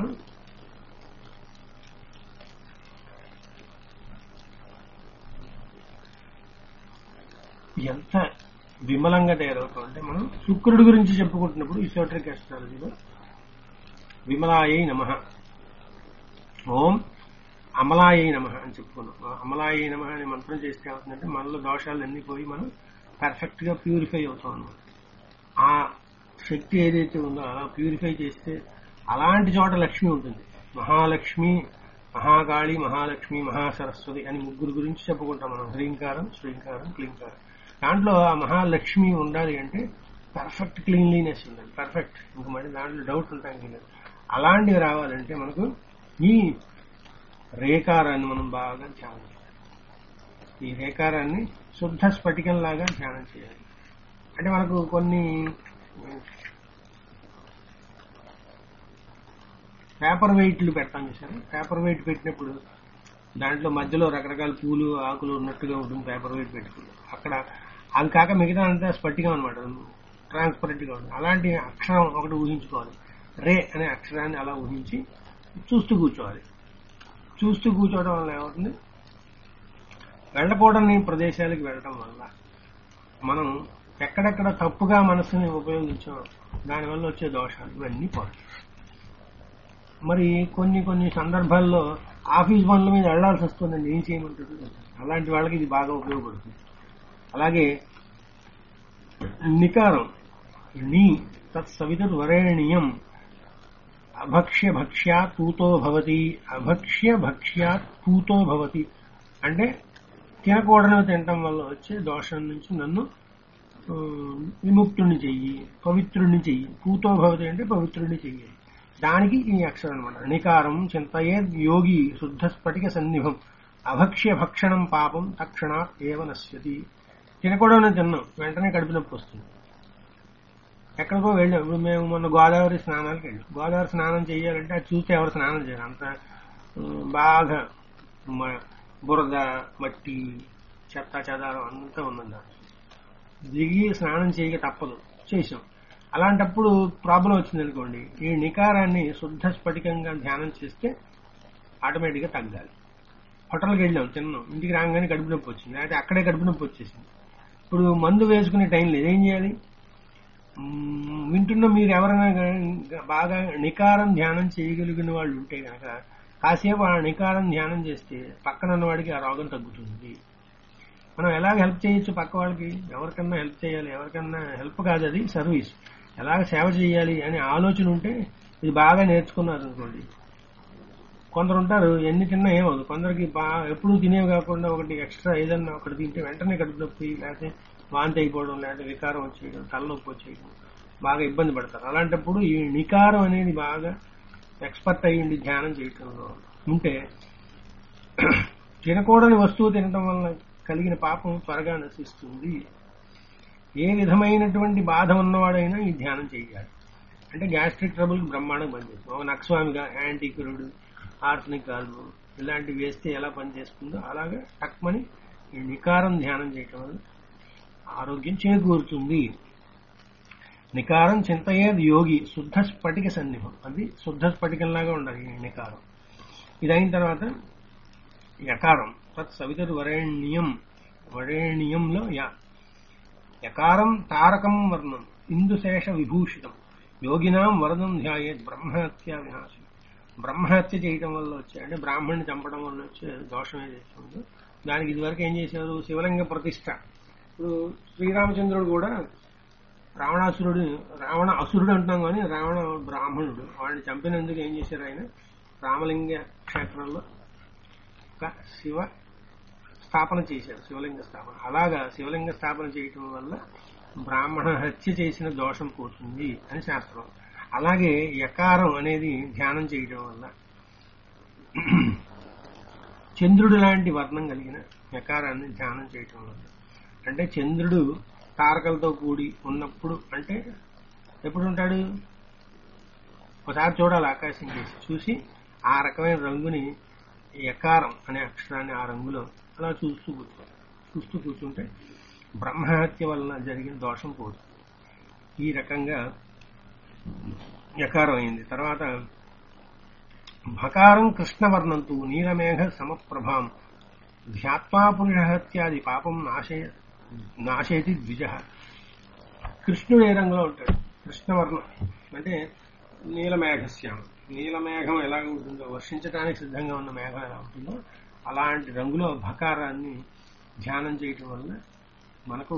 ఎంత విమలంగా తయారవుతాం అంటే మనం శుక్రుడి గురించి చెప్పుకుంటున్నప్పుడు ఇసోట్రిక్ అస్ట్రాలజీలో విమలాయై నమ ఓం అమలాయై నమ అని చెప్పుకున్నాం అమలాయై నమ అనే మంత్రం చేస్తే ఏమవుతుందంటే మనలో దోషాలు అన్ని పోయి మనం పర్ఫెక్ట్ గా ప్యూరిఫై అవుతాం అన్నమాట ఆ శక్తి ఏదైతే ఉందో అలా ప్యూరిఫై చేస్తే అలాంటి చోట లక్ష్మి ఉంటుంది మహాలక్ష్మి మహాకాళి మహాలక్ష్మి మహాసరస్వతి అని ముగ్గురు గురించి చెప్పుకుంటాం మనం హ్రీంకారం శ్రీంకారం క్లీంకారం దాంట్లో ఆ మహాలక్ష్మి ఉండాలి అంటే పర్ఫెక్ట్ క్లీన్లీనెస్ ఉండాలి పర్ఫెక్ట్ ఇంక మళ్ళీ దాంట్లో డౌట్ ఉంటాం లేదు అలాంటివి రావాలంటే మనకు ఈ రేకారాన్ని మనం బాగా ధ్యానం చేయాలి ఈ రేకారాన్ని శుద్ధ స్ఫటికం లాగా ధ్యానం చేయాలి అంటే మనకు కొన్ని పేపర్ వెయిట్లు పెడతాం చూసారు పేపర్ వెయిట్ పెట్టినప్పుడు దాంట్లో మధ్యలో రకరకాల పూలు ఆకులు ఉన్నట్టుగా ఉంటుంది పేపర్ వెయిట్ పెట్టుకుని అక్కడ అది కాక మిగతా అంతా స్ఫటికం అనమాట ట్రాన్స్పరెంట్ గా ఉంటుంది అలాంటి అక్షరం ఒకటి ఊహించుకోవాలి రే అనే అక్షరాన్ని అలా ఊహించి చూస్తూ కూర్చోవాలి చూస్తూ కూర్చోవడం వల్ల ఏమవుతుంది వెళ్ళకూడని ప్రదేశాలకు వెళ్ళడం వల్ల మనం ఎక్కడెక్కడ తప్పుగా మనసుని ఉపయోగించాం దానివల్ల వచ్చే దోషాలు ఇవన్నీ పోతాయి మరి కొన్ని కొన్ని సందర్భాల్లో ఆఫీస్ పనుల మీద వెళ్లాల్సి వస్తుందండి ఏం చేయమంటుంది అలాంటి వాళ్ళకి ఇది బాగా ఉపయోగపడుతుంది అలాగే నికారం నీ తత్సవితర్ వరేణీయం అభక్ష్య భక్ష్యాత్ పూతో భవతి అభక్ష్య భక్ష్యాత్ పూతో భవతి అంటే తినకూడనివి తినటం వల్ల వచ్చే దోషం నుంచి నన్ను ఆ, విముక్తుడిని చెయ్యి పవిత్రుడిని చెయ్యి పూతో భవతి అంటే పవిత్రుడిని చెయ్యి దానికి ఈ అక్షరం అనమాట నికారం చింతయే యోగి శుద్ధ స్ఫటిక సన్నిభం అభక్ష్య భక్షణం పాపం తక్షణాత్ ఏవ నశ్యతి తినకూడని తిన్నాం వెంటనే కడుపు నొప్పి వస్తుంది ఎక్కడికో వెళ్ళాం ఇప్పుడు మేము మొన్న గోదావరి స్నానాలకు వెళ్ళాం గోదావరి స్నానం చేయాలంటే అది చూస్తే ఎవరు స్నానం చేయాలి అంత ఉమ్, బాగా మ- బురద మట్టి చెత్త చెదారం అంతా ఉన్నది దాంట్లో. దిగి స్నానం చేయక తప్పదు చేసాం అలాంటప్పుడు ప్రాబ్లం వచ్చింది అనుకోండి ఈ నికారాన్ని శుద్ధ స్ఫటికంగా ధ్యానం చేస్తే ఆటోమేటిక్ గా తగ్గాలి హోటల్కి వెళ్ళాం తిన్నాం ఇంటికి రాగానే కడుపు నొప్పి వచ్చింది అయితే అక్కడే కడుపు నొప్పి వచ్చేసింది ఇప్పుడు మందు వేసుకునే టైం లేదు ఏం చేయాలి మ్మ్, వింటున్న మీరు ఎవరైనా గా- బాగా నికారం ధ్యానం చేయగలిగిన వాళ్ళు ఉంటే కనుక కాసేపు ఆ నికారం ధ్యానం చేస్తే పక్కన ఉన్న వాడికి ఆ రోగం తగ్గుతుంది మనం ఎలాగ హెల్ప్ చేయొచ్చు పక్క వాళ్ళకి ఎవరికన్నా హెల్ప్ చేయాలి ఎవరికన్నా హెల్ప్ కాదు అది సర్వీస్ ఎలాగ సేవ చేయాలి అనే ఆలోచన ఉంటే ఇది బాగా నేర్చుకున్నారు అనుకోండి కొందరు ఉంటారు ఎన్ని తిన్నా ఏమవుదు కొందరికి బాగా ఎప్పుడు తినేవి కాకుండా ఒకటి ఎక్స్ట్రా ఏదన్నా ఒకటి తింటే వెంటనే కడుపు నొప్పి లేకపోతే వాంతి అయిపోవడం లేకపోతే వికారం వచ్చేయడం తలనొప్పి వచ్చేయడం బాగా ఇబ్బంది పడతారు అలాంటప్పుడు ఈ నికారం అనేది బాగా ఎక్స్పర్ట్ అయ్యి ఉండి ధ్యానం చేయటంలో ఉంటే తినకూడని వస్తువు తినటం వలన కలిగిన పాపం త్వరగా నశిస్తుంది ఏ విధమైనటువంటి బాధ ఉన్నవాడైనా ఈ ధ్యానం చేయాలి అంటే గ్యాస్ట్రిక్ ట్రబుల్ బ్రహ్మాండం పనిచేస్తుంది ఒక నక్స్వామిగా యాంటీకురుడు ఆర్సనిక్ ఆల్బు ఇలాంటివి వేస్తే ఎలా పనిచేస్తుందో అలాగే టక్మని ఈ నికారం ధ్యానం చేయటం వల్ల ఆరోగ్యం చేకూరుతుంది నికారం చింతయేది యోగి శుద్ధ స్ఫటిక సన్నిహం అది శుద్ధ స్ఫటికంలాగా ఉండాలి ఈ నికారం ఇది అయిన తర్వాత యకారం తత్ సవితరు వరేణ్యం వరేణ్యంలో యా యకారం తారకం వర్ణం ఇందుశేష విభూషితం యోగినాం వరదం ధ్యాయేత్ బ్రహ్మహత్య వినాశం బ్రహ్మహత్య చేయటం వల్ల వచ్చే అంటే బ్రాహ్మణ్ణి చంపడం వల్ల వచ్చే దోషం ఏదైతే ఉందో దానికి ఇదివరకు ఏం చేశారు శివలింగ ప్రతిష్ట ఇప్పుడు శ్రీరామచంద్రుడు కూడా రావణాసురుడు రావణ అసురుడు అంటున్నాం కానీ రావణ బ్రాహ్మణుడు వాడిని చంపినందుకు ఏం చేశారు ఆయన రామలింగ క్షేత్రంలో ఒక శివ స్థాపన చేశారు శివలింగ స్థాపన అలాగా శివలింగ స్థాపన చేయటం వల్ల బ్రాహ్మణ హత్య చేసిన దోషం పోతుంది అని శాస్త్రం అలాగే యకారం అనేది ధ్యానం చేయటం వల్ల చంద్రుడు లాంటి వర్ణం కలిగిన యకారాన్ని ధ్యానం చేయటం వల్ల అంటే చంద్రుడు తారకలతో కూడి ఉన్నప్పుడు అంటే ఎప్పుడు ఉంటాడు ఒకసారి చూడాలి ఆకాశం చేసి చూసి ఆ రకమైన రంగుని యకారం అనే అక్షరాన్ని ఆ రంగులో అలా చూస్తూ కూర్చోవాలి చూస్తూ కూర్చుంటే బ్రహ్మహత్య వలన జరిగిన దోషం పోదు ఈ రకంగా యకారం అయింది తర్వాత భకారం కృష్ణవర్ణంతు నీలమేఘ సమప్రభాం ధ్యాత్వా పురుషహత్యాది పాపం నాశయ నాశయతి ద్విజ కృష్ణుడు ఏ రంగులో ఉంటాడు కృష్ణవర్ణం అంటే నీలమేఘశ్యామం నీలమేఘం ఎలాగ ఉంటుందో వర్షించడానికి సిద్ధంగా ఉన్న మేఘం ఎలా ఉంటుందో అలాంటి రంగులో భకారాన్ని ధ్యానం చేయటం వల్ల మనకు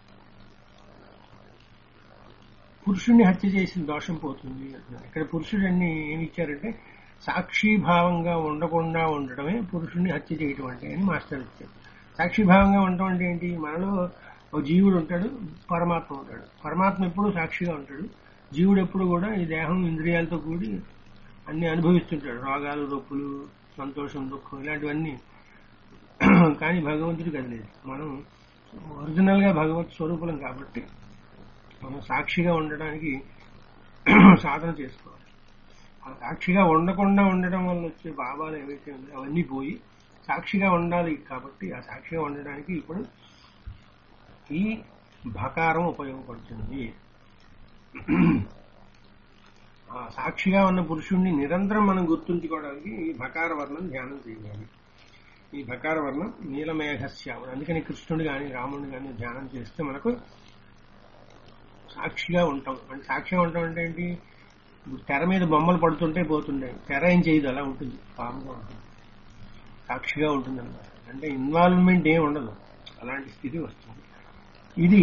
పురుషుణ్ణి హత్య చేసిన దోషం పోతుంది అంటున్నారు ఇక్కడ పురుషుడన్ని ఏమి ఇచ్చారంటే సాక్షిభావంగా ఉండకుండా ఉండటమే పురుషుణ్ణి హత్య చేయటం అంటే అని మాస్టర్ ఇచ్చారు సాక్షిభావంగా ఉండటం అంటే ఏంటి మనలో ఒక జీవుడు ఉంటాడు పరమాత్మ ఉంటాడు పరమాత్మ ఎప్పుడు సాక్షిగా ఉంటాడు జీవుడు ఎప్పుడు కూడా ఈ దేహం ఇంద్రియాలతో కూడి అన్ని అనుభవిస్తుంటాడు రోగాలు రొప్పులు సంతోషం దుఃఖం ఇలాంటివన్నీ కానీ భగవంతుడికి అది లేదు మనం ఒరిజినల్ గా భగవత్ స్వరూపులం కాబట్టి మనం సాక్షిగా ఉండడానికి సాధన చేసుకోవాలి ఆ సాక్షిగా ఉండకుండా ఉండడం వల్ల వచ్చే భావాలు ఏవైతే ఉన్నాయో అవన్నీ పోయి సాక్షిగా ఉండాలి కాబట్టి ఆ సాక్షిగా ఉండడానికి ఇప్పుడు ఈ భకారం ఉపయోగపడుతుంది ఆ సాక్షిగా ఉన్న పురుషుణ్ణి నిరంతరం మనం గుర్తుంచుకోవడానికి ఈ భకార వర్ణం ధ్యానం చేయాలి ఈ భకార వర్ణం నీలమేఘశ్యాముడు అందుకని కృష్ణుడు గాని రాముడు గాని ధ్యానం చేస్తే మనకు సాక్షిగా ఉంటాం అంటే సాక్షిగా ఉంటాం అంటే ఏంటి ఇప్పుడు తెర మీద బొమ్మలు పడుతుంటే పోతుండే తెర ఏం చేయదు అలా ఉంటుంది కామ్గా ఉంటుంది సాక్షిగా ఉంటుంది అనమాట అంటే ఇన్వాల్వ్మెంట్ ఏం ఉండదు అలాంటి స్థితి వస్తుంది ఇది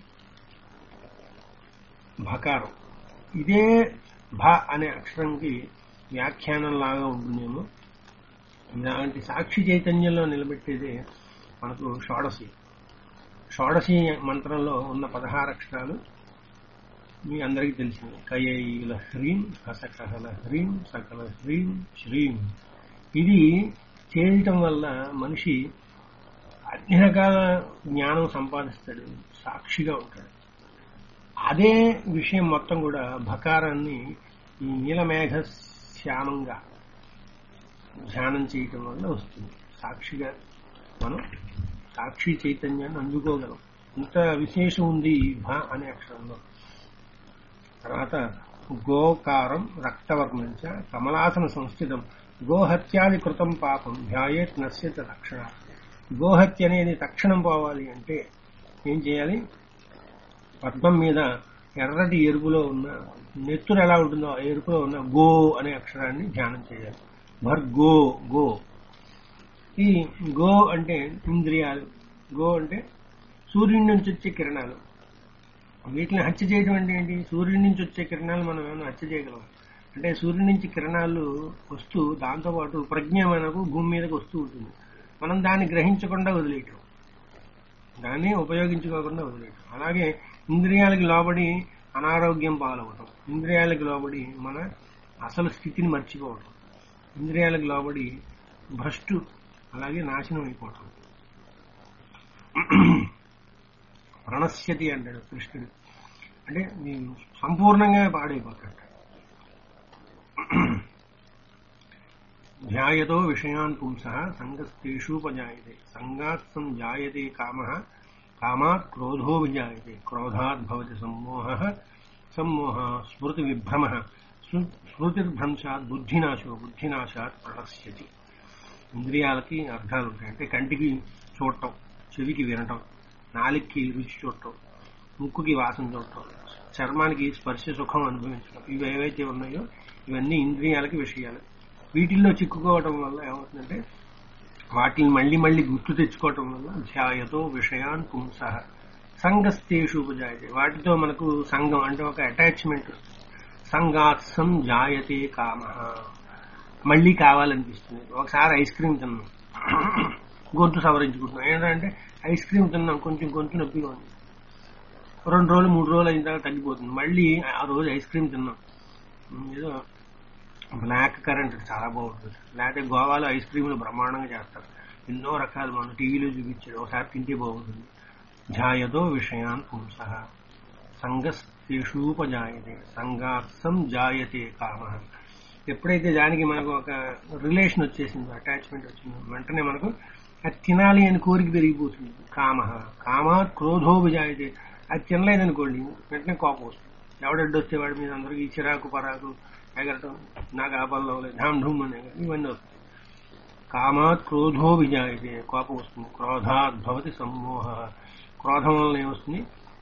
భకారం ఇదే భ అనే అక్షరంకి వ్యాఖ్యానం లాగా ఉంటుందేమో ఇలాంటి సాక్షి చైతన్యంలో నిలబెట్టేదే మనకు షోడశి షోడశి మంత్రంలో ఉన్న పదహారు అక్షరాలు మీ అందరికీ తెలిసింది కయైల హ్రీం హసకహల హ్రీం సకల హ్రీం శ్రీం ఇది చేయటం వల్ల మనిషి అన్ని రకాల జ్ఞానం సంపాదిస్తాడు సాక్షిగా ఉంటాడు అదే విషయం మొత్తం కూడా భకారాన్ని ఈ నీలమేఘ శ్యామంగా ధ్యానం చేయటం వల్ల వస్తుంది సాక్షిగా మనం సాక్షి చైతన్యాన్ని అందుకోగలం ఇంత విశేషం ఉంది ఈ భ అనే అక్షరంలో తర్వాత గోకారం రక్తవర్ణంచ కమలాసన సంస్థితం గోహత్యాది కృతం పాపం ధ్యాయేత్ నశ్యత రక్షణ గోహత్య అనేది తక్షణం పోవాలి అంటే ఏం చేయాలి పద్మం మీద ఎర్రటి ఎరుపులో ఉన్న నెత్తురు ఎలా ఉంటుందో ఆ ఎరుపులో ఉన్న గో అనే అక్షరాన్ని ధ్యానం చేయాలి భర్గో గో ఈ గో అంటే ఇంద్రియాలు గో అంటే సూర్యుడి నుంచి వచ్చే కిరణాలు వీటిని హత్య చేయడం అంటే ఏంటి సూర్యుడి నుంచి వచ్చే కిరణాలు మనం ఏమైనా హత్య చేయగలం అంటే సూర్యుడి నుంచి కిరణాలు వస్తూ దాంతోపాటు ప్రజ్ఞ మనకు భూమి మీదకి వస్తూ ఉంటుంది మనం దాన్ని గ్రహించకుండా వదిలేయటం దాన్ని ఉపయోగించుకోకుండా వదిలేయటం అలాగే ఇంద్రియాలకి లోబడి అనారోగ్యం పాలవటం ఇంద్రియాలకు లోబడి మన అసలు స్థితిని మర్చిపోవటం ఇంద్రియాలకు లోబడి భ్రష్టు అలాగే నాశనం అయిపోవటం ప్రణశ్యతి అంటాడు కృష్ణుడు అంటే నేను సంపూర్ణంగా పాడైపోతాడు ధ్యాయతో విషయాన్ పుంస సంగస్తేషూపజాయతే సంగాత్ సంజాయతే కామ కామాత్ క్రోధో విజాయతే క్రోధాత్ భవతి సమ్మోహ సమ్మోహ స్మృతి విభ్రమ స్మృతిర్భ్రంశాత్ బుద్ధినాశో బుద్ధినాశాత్ ప్రణశ్యతి ఇంద్రియాలకి అర్థాలు ఉంటాయి అంటే కంటికి చూడటం చెవికి వినటం నాలుగుకి రుచి చూడటం ముక్కుకి వాసన చూడటం చర్మానికి స్పర్శ సుఖం అనుభవించడం ఇవి ఏవైతే ఉన్నాయో ఇవన్నీ ఇంద్రియాలకి విషయాలు వీటిల్లో చిక్కుకోవడం వల్ల ఏమవుతుందంటే వాటిని మళ్ళీ మళ్ళీ గుర్తు తెచ్చుకోవటం వల్ల ధ్యాయతో విషయాన్ పుంస సంగస్తేషు ఉపజాయతే వాటితో మనకు సంఘం అంటే ఒక అటాచ్మెంట్ సంగాత్సం జాయతే కామ మళ్ళీ కావాలనిపిస్తుంది ఒకసారి ఐస్ క్రీమ్ తిన్నాం గొంతు సవరించుకుంటున్నాం ఏంటంటే ఐస్ క్రీమ్ తిన్నాం కొంచెం గొంతు నొప్పిగా ఉంది రెండు రోజులు మూడు రోజులు అయిన తర్వాత తగ్గిపోతుంది మళ్ళీ ఆ రోజు ఐస్ క్రీమ్ తిన్నాం ఏదో బ్లాక్ కరెంట్ చాలా బాగుంటుంది లేకపోతే గోవాలో ఐస్ క్రీములు బ్రహ్మాండంగా చేస్తారు ఎన్నో రకాలు మనం టీవీలో చూపించాడు ఒకసారి తింటే బాగుంటుంది ఝాయతో విషయాన్ పుంస సంగస్తేషూపజాయతే సంగాత్సం జాయతే కామ ఎప్పుడైతే దానికి మనకు ఒక రిలేషన్ వచ్చేసిందో అటాచ్మెంట్ వచ్చిందో వెంటనే మనకు అది తినాలి అని కోరిక పెరిగిపోతుంది కామ కామాత్ క్రోధో విజాయితే అది తినలేదనుకోండి వెంటనే కోపం వస్తుంది ఎవడడ్డొస్తే వాడి మీద అందరికీ చిరాకు పరాకు ఎగరటం నాకు ఆ పనులు అవ్వలేదు ఢామ్ ఢూమ్ అనే ఇవన్నీ వస్తాయి కామాత్ క్రోధో విజాయితే కోపం వస్తుంది క్రోధాత్ భవతి సమ్మోహ క్రోధం వలన ఏమొస్తుంది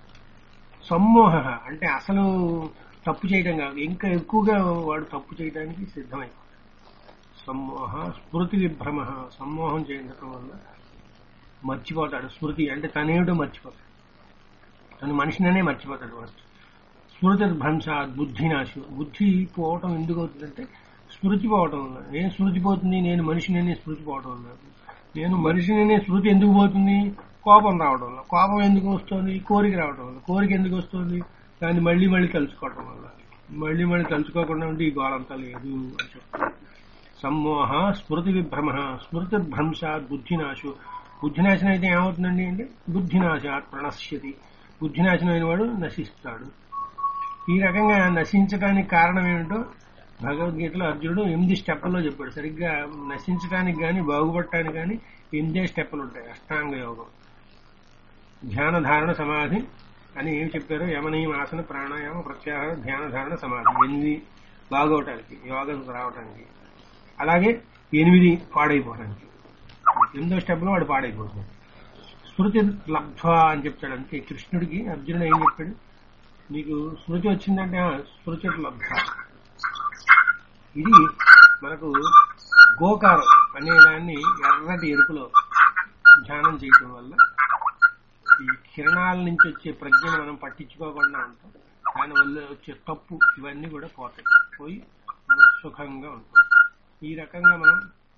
సమ్మోహ అంటే అసలు తప్పు చేయడం కాదు ఇంకా ఎక్కువగా వాడు తప్పు చేయడానికి సిద్ధమైపోతాడు సమ్మోహ స్మృతి విభ్రమ సమ్మోహం చేయడం వల్ల మర్చిపోతాడు స్మృతి అంటే తనేమిటో మర్చిపోతాడు తను మనిషిననే మర్చిపోతాడు వాడు స్మృతి భ్రంశ బుద్ధి నాశం బుద్ధి పోవటం ఎందుకు అవుతుందంటే స్మృతి పోవటం వల్ల నేను స్మృతి పోతుంది నేను మనిషిననే స్మృతి పోవటం వల్ల నేను మనిషిననే స్మృతి ఎందుకు పోతుంది కోపం రావడం వల్ల కోపం ఎందుకు వస్తుంది కోరిక రావడం వల్ల కోరిక ఎందుకు వస్తుంది దాన్ని మళ్ళీ మళ్ళీ కలుసుకోవడం వల్ల మళ్ళీ మళ్ళీ కలుసుకోకుండా ఉంటే ఈ గోళంతా లేదు అని చెప్తారు సమ్మోహ స్మృతి విభ్రమ స్మృతి భ్రంశాత్ బుద్ధినాశు బుద్ధినాశనం అయితే ఏమవుతుందండి అంటే బుద్ధినాశాత్ ప్రణశ్యతి బుద్ధినాశనం అయిన వాడు నశిస్తాడు ఈ రకంగా నశించడానికి కారణం ఏమిటో భగవద్గీతలో అర్జునుడు ఎనిమిది స్టెప్పుల్లో చెప్పాడు సరిగ్గా నశించడానికి గాని బాగుపడటానికి గాని ఎనిమిదే స్టెప్పులు ఉంటాయి అష్టాంగ యోగం ధ్యాన ధారణ సమాధి అని ఏం చెప్పారు యమనీయం ఆసన ప్రాణాయామ ప్రత్యాహార ధ్యాన ధారణ సమాధి ఎనిమిది బాగవటానికి యోగం రావటానికి అలాగే ఎనిమిది పాడైపోవడానికి ఎనిమిదో స్టెప్ లో వాడు పాడైపోతుంది స్మృతి లబ్ధ అని చెప్తాడు అంతే కృష్ణుడికి అర్జునుడు ఏం చెప్పాడు నీకు స్మృతి వచ్చిందంటే ఆ, స్మృతి లబ్ధ ఇది మనకు గోకారం అనే దాన్ని ఎర్రటి ఎరుపులో ధ్యానం చేయటం వల్ల ఈ కిరణాల నుంచి వచ్చే ప్రజ్ఞను మనం పట్టించుకోకుండా ఉంటాం దానివల్ల వచ్చే తప్పు ఇవన్నీ కూడా పోతాయి పోయి మనం సుఖంగా ఉంటాం ఈ రకంగా మనం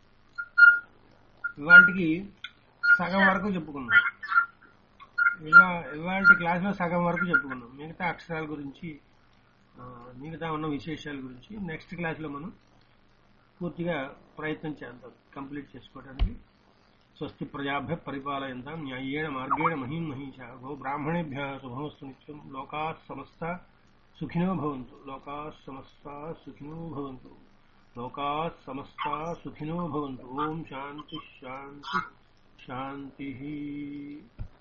ఇవాళకి సగం వరకు చెప్పుకున్నాం ఇవా ఇవాళ క్లాస్లో సగం వరకు చెప్పుకున్నాం మిగతా అక్షరాల గురించి ఆ, మిగతా ఉన్న విశేషాల గురించి నెక్స్ట్ క్లాస్లో మనం పూర్తిగా ప్రయత్నం చేద్దాం కంప్లీట్ చేసుకోవడానికి స్వస్తి ప్రజాభ్య పరిపాలయంతాం న్యాయేణ మార్గేణ మహీం మహిషా గో బ్రాహ్మణేభ్య శుభమస్తు నిత్యం లోకా సమస్త సుఖినో భవంతు లోకా సమస్త సుఖినో భవంతు లోకా సమస్త సుఖినో భవంతు ఓం శాంతి శాంతి శాంతి